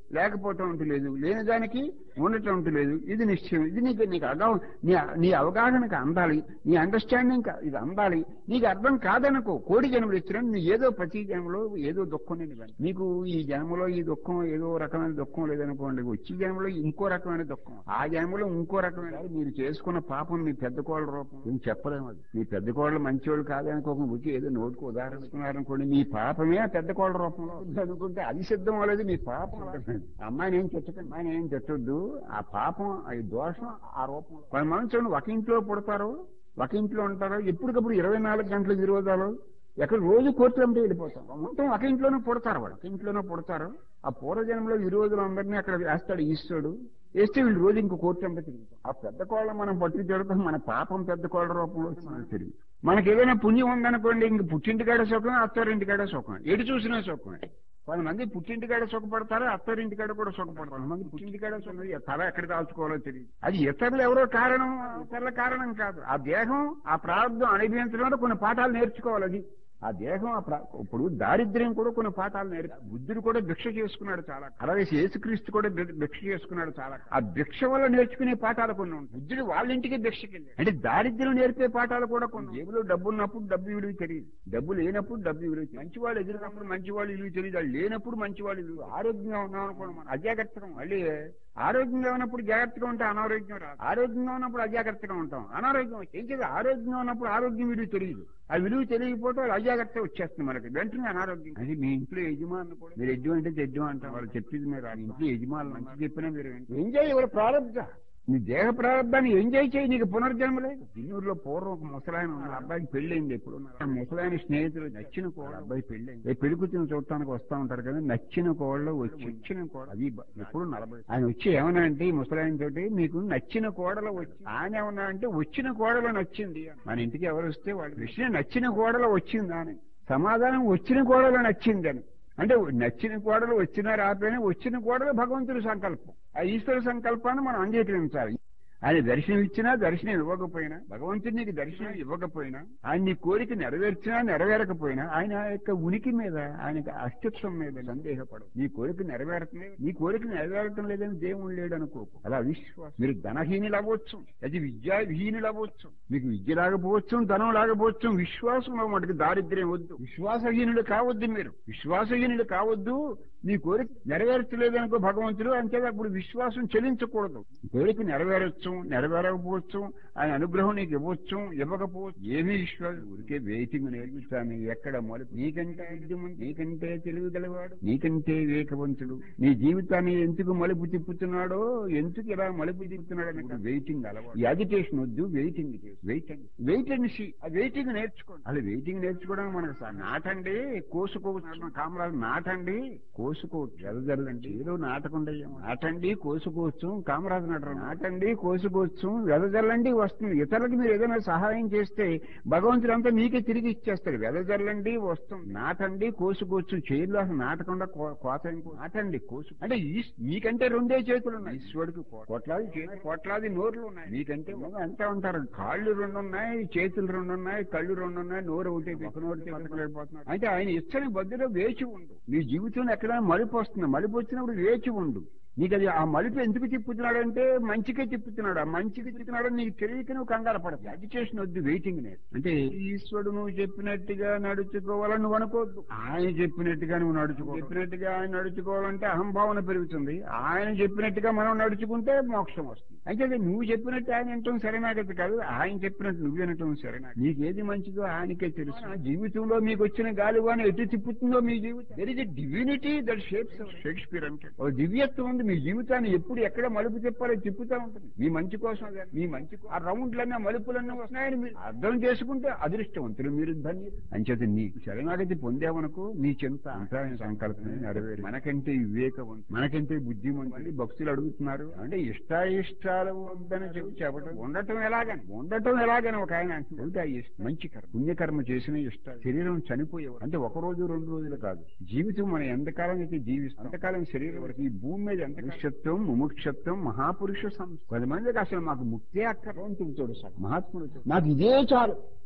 లేకపోవటం అంటూ లేదు లేని దానికి ఉండటం అంటూ లేదు ఇది నిశ్చయం ఇది నీకు నీకు అగా నీ నీ అవగాహనకు అందాలి నీ అండర్స్టాండింగ్ ఇది అందాలి నీకు అర్థం కాదనుకో కోడి జన్మలు ఇచ్చినా నీ ఏదో ప్రతి జన్మలో ఏదో దుఃఖం నేను ఇవ్వండి నీకు ఈ జన్మలో ఈ దుఃఖం ఏదో రకమైన దుఃఖం లేదనుకోండి వచ్చి జన్మలో ఇంకో రకమైన దుఃఖం ఆ జన్మలో ఇంకో రకమైన మీరు చేసుకున్న పాపం మీ పెద్ద కోళ్ళ రూపం నేను చెప్పలేము అది మీ పెద్ద కోళ్ళు మంచివాళ్ళు కాదనుకోకుండా వచ్చి ఏదో నోటుకు ఉదాహరిస్తున్నారనుకోండి మీ పాపమే ఆ పెద్ద కోళ్ళ రూపంలో ఉంది అనుకుంటే అది సిద్ధం అవ్వలేదు మీ పాపం అమ్మాయిని ఏం చెట్టకండి అమ్మాయిని ఏం చెట్టొద్దు ఆ పాపం ఆ దోషం ఆ రూపం కొంతమంది చూడండి ఒక ఇంట్లో పుడతారు ఒక ఇంట్లో ఉంటారు ఎప్పటికప్పుడు ఇరవై నాలుగు గంటల విరోధాలు ఎక్కడ రోజు కోర్టు వెంట వెళ్ళిపోతాం మొత్తం ఒక ఇంట్లోనే పుడతారు వాడు ఒక ఇంట్లోనే పుడతారు ఆ పూర్వజన్మలో విరోధులు అందరినీ అక్కడ వేస్తాడు ఈశ్వరుడు వేస్తే వీళ్ళు రోజు ఇంకో కోర్టు వెంట తిరుగుతాం ఆ పెద్ద కోళ్ళ మనం పట్టుకు తిరుగుతాం మన పాపం పెద్ద కోళ్ళ రూపంలో వచ్చి మనకు తిరిగి మనకి ఏదైనా పుణ్యం ఉందనుకోండి ఇంక పుట్టింటికాడ సుఖం అత్తారింటికాడ సుఖం ఎటు చూసినా సుఖమే కొంతమంది పుట్టింటికాడ సుఖపడతారు అత్తారింటికాడ కూడా సుఖపడతారు కొంతమంది పుట్టింటికాడ సుఖం తల ఎక్కడ దాల్చుకోవాలో తెలియదు అది ఇతరులు ఎవరో కారణం ఇతరుల కారణం కాదు ఆ దేహం ఆ ప్రారంభం అనుభవించడంలో కొన్ని పాఠాలు నేర్చుకోవాలి అది ఆ దేహం ఆ ప్రా- ఇప్పుడు దారిద్ర్యం కూడా కొన్ని పాఠాలు నేర్పి బుద్ధుడు కూడా భిక్ష చేసుకున్నాడు చాలా అలాగే యేసుక్రీస్తు కూడా భి- భిక్ష చేసుకున్నాడు చాలా ఆ భిక్ష వల్ల నేర్చుకునే పాఠాలు కొన్ని ఉంటాయి బుద్ధుడు వాళ్ళ ఇంటికి భిక్షకి వెళ్ళాడు అంటే దారిద్ర్యం నేర్పే పాఠాలు కూడా కొన్ని జేబులో డబ్బు ఉన్నప్పుడు డబ్బు విలువ తెలియదు డబ్బు లేనప్పుడు డబ్బు విలువ తెలియదు మంచి వాళ్ళు ఎదురున్నప్పుడు మంచి వాళ్ళు విలువ తెలియదు వాళ్ళు లేనప్పుడు మంచి వాళ్ళు విలువ ఆరోగ్యంగా ఉన్నాం అనుకోండి మనం అజాగ్రత్తగా మళ్ళీ ఆరోగ్యంగా ఉన్నప్పుడు జాగ్రత్తగా ఉంటే అనారోగ్యం రాదు ఆరోగ్యంగా ఉన్నప్పుడు అజాగ్రత్తగా ఉంటాం అనారోగ్యం వచ్చి ఏం చేయాలి ఆరోగ్యంగా ఉన్నప్పుడు ఆరోగ్యం విలువ తెలియదు ఆ విలువ తెలియకపోతే వాళ్ళు అజాగ్రత్త వచ్చేస్తుంది మనకి వెంటనే అనారోగ్యం అది మీ ఇంట్లో యజమానులు కూడా మీరు యజ్ఞం అంటే యజ్ఞం అంటాం వాళ్ళు చెప్పింది మీరు ఆ ఇంట్లో యజమానులు మంచి చెప్పినా మీరు ఎంజాయ్ ఎవరు ప్రారంభ నీ దేహ ప్రారంభాన్ని ఎంజాయ్ చేయి నీకు పునర్జన్మ లేదు దిన్నూరులో పూర్వం ఒక ముసలాయన ఉన్నాడు అబ్బాయికి పెళ్ళైంది ఎప్పుడు ఉన్నారు. ఆ ముసలాయన స్నేహితులు నచ్చిన కోళ్ళ అబ్బాయి పెళ్ళైంది ఏ పెళ్లి కూర్చుని చూడటానికి వస్తా ఉంటారు కదా నచ్చిన కోళ్ళు వచ్చి వచ్చిన కోడ అది బ- ఎప్పుడు నలభై ఆయన వచ్చి ఏమన్నా అంటే ఈ ముసలాయన తోటి మీకు నచ్చిన కోడలు వచ్చి ఆయన ఏమన్నా అంటే వచ్చిన కోడలు నచ్చింది అని. మన ఇంటికి ఎవరు వస్తే వాళ్ళు విషయం నచ్చిన కోడలు వచ్చిందా అని సమాధానం వచ్చిన కోడలు నచ్చింది అని అంటే నచ్చిన కోడలు వచ్చినా రాకపోయినా వచ్చిన కోడలు భగవంతుడి సంకల్పం ఆ ఈశ్వర సంకల్పాన్ని మనం అంగీకరించాలి ఆయన దర్శనం ఇచ్చినా దర్శనం ఇవ్వకపోయినా భగవంతుడు నీకు దర్శనం ఇవ్వకపోయినా ఆయన నీ కోరిక నెరవేర్చినా నెరవేరకపోయినా ఆయన యొక్క ఉనికి మీద ఆయన యొక్క అస్తిత్వం మీద సందేహపడవు నీ కోరిక నెరవేరటమే నీ కోరిక నెరవేరటం లేదని దేవుడు లేడు అనుకోకు అలా విశ్వాసం మీరు ధనహీనులు అవ్వచ్చు అది విద్యా విహీనులు అవ్వచ్చు మీకు విద్య రాకపోవచ్చు ధనం రాకపోవచ్చు విశ్వాసంలో మటుకు దారిద్ర్యం వద్దు విశ్వాసహీనులు కావద్దు మీరు విశ్వాసహీనులు కావద్దు నీ కోరిక నెరవేర్చలేదనుకో భగవంతుడు అంతే అప్పుడు విశ్వాసం చెల్లించకూడదు కోరిక నెరవేరొచ్చు నెరవేరకపోవచ్చు ఆయన అనుగ్రహం నీకు ఇవ్వచ్చు ఇవ్వకపోవచ్చు ఏమీ విశ్వాసం ఊరికే వెయిటింగ్ నేర్పిస్తాను ఎక్కడ మొదలు నీకంటే బుద్ధిమంతుడు, నీకంటే తెలివి గలవాడు నీకంటే వివేకవంతుడు నీ జీవితాన్ని ఎందుకు మలుపు తిప్పుతున్నాడో ఎందుకు ఇలా మలుపు తిప్పుతున్నాడు అని వెయిటింగ్ అలవాడు యాజిటేషన్ వద్దు వెయిటింగ్ వెయిట్ అండి వెయిట్ అండ్ షీ ఆ వెయిటింగ్ నేర్చుకోండి అలా వెయిటింగ్ నేర్చుకోవడం మనకు సా- నాటండి కోసుకోవచ్చు కామరాజు నాటండి కోసుకోవచ్చు వెదజల్లండి ఏదో నాటకుండా ఏమో. నాటండి కోసుకోవచ్చు కామరాజు నాటరు నాటండి కోసుకోవచ్చు వెదజల్లండి వస్తుంది ఇతరులకు మీరు ఏదైనా సహాయం చేస్తే భగవంతుడు అంతా మీకే తిరిగి ఇచ్చేస్తాడు వెదజల్లండి వస్తుంది నాటండి కోసుకోవచ్చు చేతులు అసలు నాటకుండా కో- కోత ఏం కో- నాటండి కోసు అంటే ఈస్- మీకంటే రెండే చేతులు ఉన్నాయి ఈశ్వరుడికి కో- కోట్లాది చేతులు కోట్లాది నోర్లు ఉన్నాయి మీకంటే ఏమో అంతా ఉంటారు కాళ్ళు రెండు ఉన్నాయి చేతులు రెండు ఉన్నాయి కళ్ళు రెండు ఉన్నాయి నోరు ఒకటి ఒక నోరు పట్టుకోలేకపోతున్నారు అంటే ఆయన ఇచ్చని బద్దులో వేచి ఉండు నీ జీవితంలో ఎక్కడైనా మలుపు వస్తుంది మలుపు వచ్చినప్పుడు వేచి ఉండు నీకు అది ఆ మలుపు ఎందుకు తిప్పుతున్నాడంటే మంచికే తిప్పుతున్నాడు ఆ మంచికి తిప్పుతున్నాడు నీకు తెలియక నువ్వు కంగారు పడదు అజిటేషన్ వద్దు వెయిటింగ్ లేదు అంటే ఈశ్వరుడు నువ్వు చెప్పినట్టుగా నడుచుకోవాలని నువ్వు అనుకోవద్దు ఆయన చెప్పినట్టుగా నువ్వు నడుచుకో చెప్పినట్టుగా ఆయన నడుచుకోవాలంటే అహంభావన పెరుగుతుంది ఆయన చెప్పినట్టుగా మనం నడుచుకుంటే మోక్షం వస్తుంది అయితే నువ్వు చెప్పినట్టు ఆయన వినటం సరైనది కాదు ఆయన చెప్పినట్టు నువ్వు వినటం సరైన నీకేది మంచిదో ఆయనకే తెలుసు ఆ జీవితంలో మీకు వచ్చిన గాలివాన ఎటు తిప్పుతుందో మీ జీవితం there is divinity that shapes Shakespeare అంటే ఓ దివ్యత్వం ఉంది మీ జీవితాన్ని ఎప్పుడు ఎక్కడ మలుపు తిప్పాలో తిప్పుతూ ఉంటుంది మీ మంచి కోసం అది. మీ మంచి కో- ఆ రౌండ్లన్నీ ఆ మలుపులన్నీ వస్తున్నాయని మీరు అర్థం చేసుకుంటే అదృష్టవంతులు మీరు ధన్యులు అంచేత నీ శరణాగతి పొందేవనుకో నీ చింత అంతా ఆయన సంకల్పమే నెరవేరు మనకంటే వివేకవంతులు మనకంటే బుద్ధిమంతులు మళ్ళీ భక్తులు అడుగుతున్నారు అంటే ఇష్టాయిష్టాలు వద్దని చెప్పి చెప్పడం ఉండటం ఎలాగని ఉండటం ఎలాగని ఒక ఆయన అంటున్నాడు. అంటే ఆ ఇష్ట- మంచి కర్మ పుణ్యకర్మ చేసిన ఇష్టాలు శరీరం చనిపోయేవారు అంటే ఒక రోజు రెండు రోజులు కాదు జీవితం మనం ఎంతకాలం అయితే జీవిస్తాం అంతకాలం శరీరం వరకు ఈ భూమి మీద ఎంత మనుష్యత్వం ముముక్షత్వం మహాపురుష సంస్థ కొంతమందికి అసలు మాకు ముక్తే అక్కడ చూడు సార్ మహాత్ముడు చూడు. నాకు ఇదే చాలు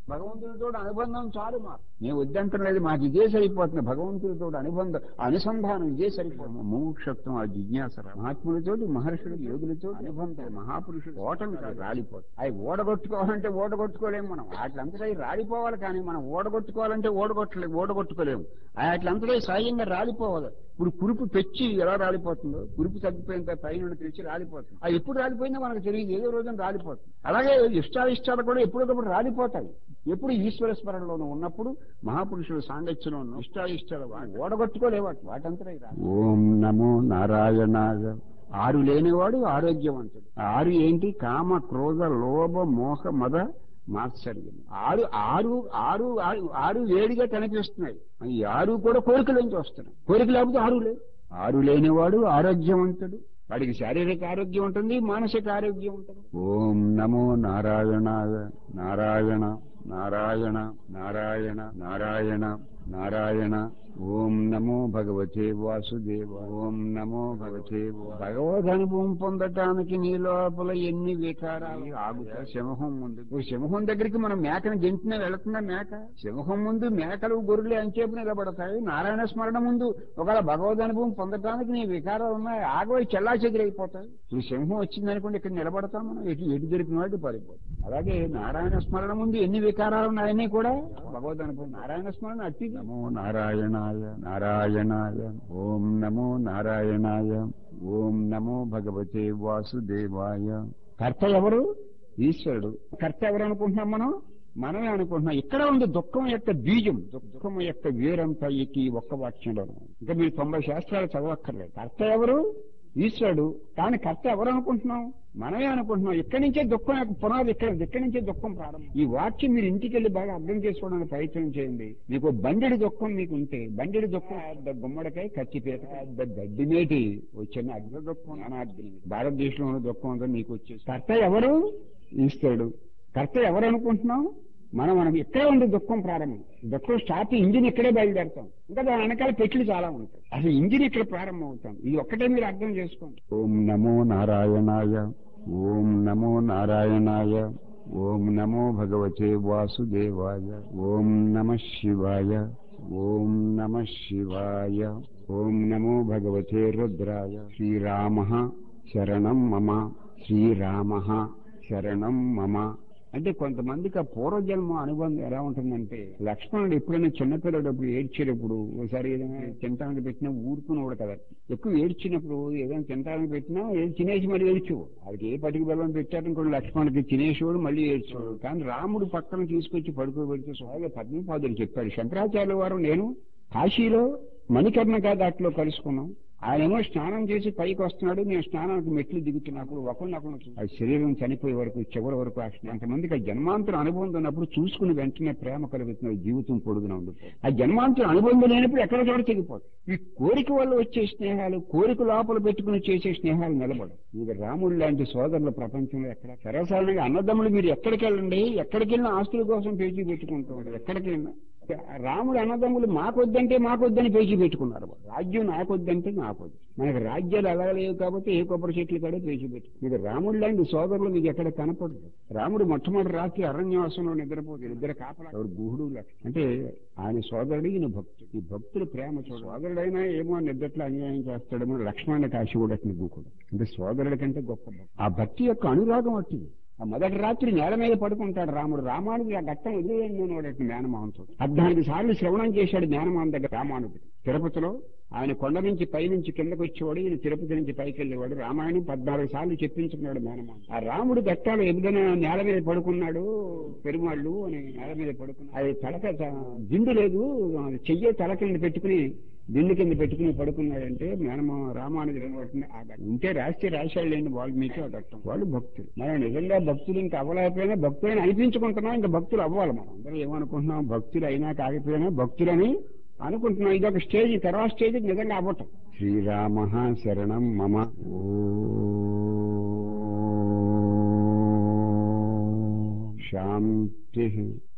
భగవంతుడితో అనుబంధం చాలు మాకు మేము వద్దంటం లేదు మాకు ఇదే సరిపోతుంది భగవంతుడితో అనుబంధం అనుసంధానం ఇదే సరిపోతుంది మోక్షత్వం ఆ జిజ్ఞాస మహాత్ములతో మహర్షులు యోగులతో అనుబంధం మహాపురుషుడు ఓటమి కాదు రాలిపోతుంది అవి ఓడగొట్టుకోవాలంటే ఓడగొట్టుకోలేము మనం వాటిలంతటా అవి రాలిపోవాలి కానీ మనం ఓడగొట్టుకోవాలంటే ఓడగొట్టలేము ఓడగొట్టుకోలేము వాటిలంతటా సహజంగా రాలిపోవాలి ఇప్పుడు కురుపు పెచ్చి ఎలా రాలిపోతుందో కురుపు తగ్గిపోయిన తర్వాత పైన తెచ్చి రాలిపోతుంది అది ఎప్పుడు రాలిపోయిందో మనకు తెలియదు ఏదో రోజున రాలిపోతుంది అలాగే ఇష్టాయిష్టాలు కూడా ఎప్పుడొకప్పుడు రాలిపోతాయి ఎప్పుడు ఈశ్వర స్మరణలోనూ ఉన్నప్పుడు మహాపురుషుల సాంగత్యంలో ఉన్న ఇష్టాయిష్టాలు ఓడగొట్టుకోలేవాటి వాటంతరే ఓం నమో నారాయణాయ ఆరు లేనివాడు ఆరోగ్యవంతుడు ఆరు ఏంటి కామ క్రోధ లోభ మోహ మద మాత్సర్యం ఆరు ఆరు ఆరు ఆరు- ఆరు వేడిగా కనిపిస్తున్నాయి ఈ ఆరు కూడా కోరికలోంచి వస్తున్నాయి కోరిక లేకపోతే ఆరు లేవు ఆరు లేనివాడు ఆరోగ్యవంతుడు వాడికి శారీరక ఆరోగ్యం ఉంటుంది మానసిక ఆరోగ్యం ఉంటుంది ఓం నమో నారాయణాయ నారాయణ నారాయణ నారాయణ నారాయణ నారాయణ ఓం నమో భగవతే వాసుదేవ ఓం నమో భగవతే వా- భగవద్ అనుభవం పొందటానికి నీ లోపల ఎన్ని వికారాలు ఆగుతా సింహం ముందు ఓ సింహం దగ్గరికి మనం మేకను గెంటిన వెళుతుందా మేక సింహం ముందు మేకలు గొర్రెలు అంచేపు నిలబడతాయి నారాయణ స్మరణ ముందు ఒకవేళ భగవద్ అనుభవం పొందటానికి నీ వికారాలు ఉన్నాయి ఆగవై చెల్లా చెదిరైపోతాయి ఈ సింహం వచ్చింది అనుకోండి ఇక్కడ నిలబడతాం మనం ఎటు ఎటు దొరికిన వాటి పారిపోతాం అలాగే నారాయణ స్మరణ ముందు ఎన్ని వికారాలు ఉన్నాయని కూడా భగవద్ అనుభవం నారాయణ స్మరణ అట్టి నమో నారాయణాయ నారాయణాయ ఓం నమో నారాయణాయ ఓం నమో భగవతే వాసుదేవాయ కర్త ఎవరు ఈశ్వరుడు కర్త ఎవరు అనుకుంటున్నాం మనం మనమే అనుకుంటున్నాం ఇక్కడ ఉంది దుఃఖం యొక్క బీజం దుఃఖం యొక్క వేరంతా ఈ ఒక్క వాక్యంలో ఇంకా మీరు తొంభై శాస్త్రాలు చదవక్కర్లేదు కర్త ఎవరు ఈశ్వరుడు కానీ కర్త ఎవరు అనుకుంటున్నాం మనమే అనుకుంటున్నాం ఇక్కడి నుంచే దుఃఖం యొక్క పునాది ఇక్కడ ఉంది. ఇక్కడి నుంచే దుఃఖం ప్రారంభం ఈ వాక్యం మీరు ఇంటికి వెళ్ళి బాగా అర్థం చేసుకోవడానికి ప్రయత్నం చేయండి మీకు బండెడి దుఃఖం మీకు ఉంటే బండెడి దుఃఖం పెద్ద గుమ్మడికాయ కచ్చి పీత పెద్ద గడ్డిమేటి వచ్చిన అగ్ని దుఃఖం నానాగ్ని భారతదేశంలో ఉన్న దుఃఖం అంతా మీకు వచ్చేసి కర్త ఎవరు ఈశ్వరుడు కర్త ఎవరు అనుకుంటున్నాం మనం మనం ఇక్కడే ఉంది దుఃఖం ప్రారంభం దుఃఖం స్టార్ట్ ఇంజిన్ ఇక్కడే బయలుదేరుతాం ఇంకా దాని వెనకాల పెట్లు చాలా ఉంటాయి అసలు ఇంజిన్ ఇక్కడ ప్రారంభం అవుతాం ఇది ఒక్కటే మీరు అర్థం చేసుకోండి ఓం నమో నారాయణాయ ఓం నమో నారాయణాయ ఓం నమో భగవతే వాసుదేవాయ ఓం నమ శివాయ ఓం నమ శివాయ ఓం నమో భగవతే రుద్రాయ శ్రీరామ శరణం మమ శ్రీరామ శరణం మమ అంటే కొంతమందికి ఆ పూర్వజన్మ అనుబంధం ఎలా ఉంటుందంటే లక్ష్మణుడు ఎప్పుడైనా చిన్నపిల్లడు అప్పుడు ఏడ్చేటప్పుడు ఒకసారి ఏదైనా తినటానికి పెట్టినా ఊరుకునేవాడు కదా ఎక్కువ ఏడ్చినప్పుడు ఏదైనా తినటానికి పెట్టినా ఏది తినేసి మళ్ళీ ఏడ్చు వాడికి ఏ పటికి బలం పెట్టారనుకోండి లక్ష్మణుడికి తినేసేవాడు మళ్ళీ ఏడ్చేవాడు కానీ రాముడు పక్కన తీసుకొచ్చి పడుకోబెడితే స్వామి పద్మపాదులు చెప్పాడు శంకరాచార్య వారు నేను కాశీలో మణికర్ణికా ఘాట్లో కలుసుకున్నాం ఆయనేమో స్నానం చేసి పైకి వస్తున్నాడు నేను స్నానానికి మెట్లు దిగుతున్నప్పుడు ఒకరినొకరు ఆ శరీరం చనిపోయే వరకు చివరి వరకు ఆ స్నా- అంతమందికి ఆ జన్మాంతర అనుబంధం ఉన్నప్పుడు చూసుకుని వెంటనే ప్రేమ కలుగుతున్న జీవితం పొడుగున ఉంది ఆ జన్మాంతర అనుబంధం లేనప్పుడు ఎక్కడ చోట తెగిపోతుంది ఈ కోరిక వల్ల వచ్చే స్నేహాలు కోరిక లోపల పెట్టుకుని చేసే స్నేహాలు నిలబడవు ఇక రాముడు లాంటి సోదరుల ప్రపంచంలో ఎక్కడ సర్వసాధారణంగా అన్నదమ్ములు మీరు ఎక్కడికి వెళ్ళండి ఎక్కడికి వెళ్ళినా ఆస్తుల కోసం పేజీ పెట్టుకుంటూ ఉంటారు ఎక్కడికి వెళ్ళినా రాముడు అన్నదమ్ములు మాకొద్దంటే మాకొద్దని పేజీ పెట్టుకున్నారు వాళ్ళు. రాజ్యం నాకొద్దంటే నాకొద్దు మనకి రాజ్యాలు ఎలా లేవు కాబట్టి ఏ కొబ్బరి చెట్లు కాడే పేజీ పెట్టు మీకు రాముడు లాంటి సోదరులు మీకు ఎక్కడ కనపడదు రాముడు మొట్టమొదటి రాత్రి అరణ్యవాసంలో నిద్రపోతే ఇద్దరు కాపలా ఎవరు గుహుడు లక్ష్మణుడు. అంటే ఆయన సోదరుడు ఈయన భక్తుడు ఈ భక్తుడు ప్రేమ చూడ సోదరుడైనా ఏమో నిద్రట్లో అన్యాయం చేస్తాడేమో లక్ష్మణుడి కాశీ కూడా అతని దూకుడు అంటే సోదరుడి కంటే గొప్ప భక్తుడు. ఆ భక్తి యొక్క అనురాగం అట్టిది ఆ మొదటి రాత్రి నేల మీద పడుకుంటాడు రాముడు రామానుడు ఆ ఘట్టం వదిలేయండి వాడు మేనమావంతో పద్నాలుగు సార్లు శ్రవణం చేశాడు మేనమావం దగ్గర రామానుడు తిరుపతిలో ఆయన కొండ నుంచి పై నుంచి కిందకు వచ్చేవాడు ఈయన తిరుపతి నుంచి పైకి వెళ్ళేవాడు రామాయణం పద్నాలుగు సార్లు చెప్పించుకున్నాడు మేనమావం ఆ రాముడు ఘట్టాలు ఎప్పుడైనా నేల మీద పడుకున్నాడు పెరుమాళ్ళు అని నేల మీద పడుకున్నాడు అది తలక త- దిండు లేదు చెయ్యే తల కింద పెట్టుకుని దిండు కింద పెట్టుకుని పడుకున్నాడంటే మేనమా రామానుజుడు అనుకుంటుంది ఆ ఘట్టం. ఉంటే రాస్తే రాశాడు లేండి వాల్మీకి ఆ ఘట్టం వాళ్ళు భక్తులు మనం నిజంగా భక్తులు ఇంకా అవ్వలేకపోయినా భక్తులని అనిపించుకుంటున్నాం ఇంకా భక్తులు అవ్వాలి మనం అందరూ ఏమనుకుంటున్నాం భక్తులు అయినా కాకపోయినా భక్తులని అనుకుంటున్నాం ఇదొక స్టేజ్ తర్వాత స్టేజ్ నిజంగా అవ్వటం శ్రీరామ శరణం మమ ఓ శాంతి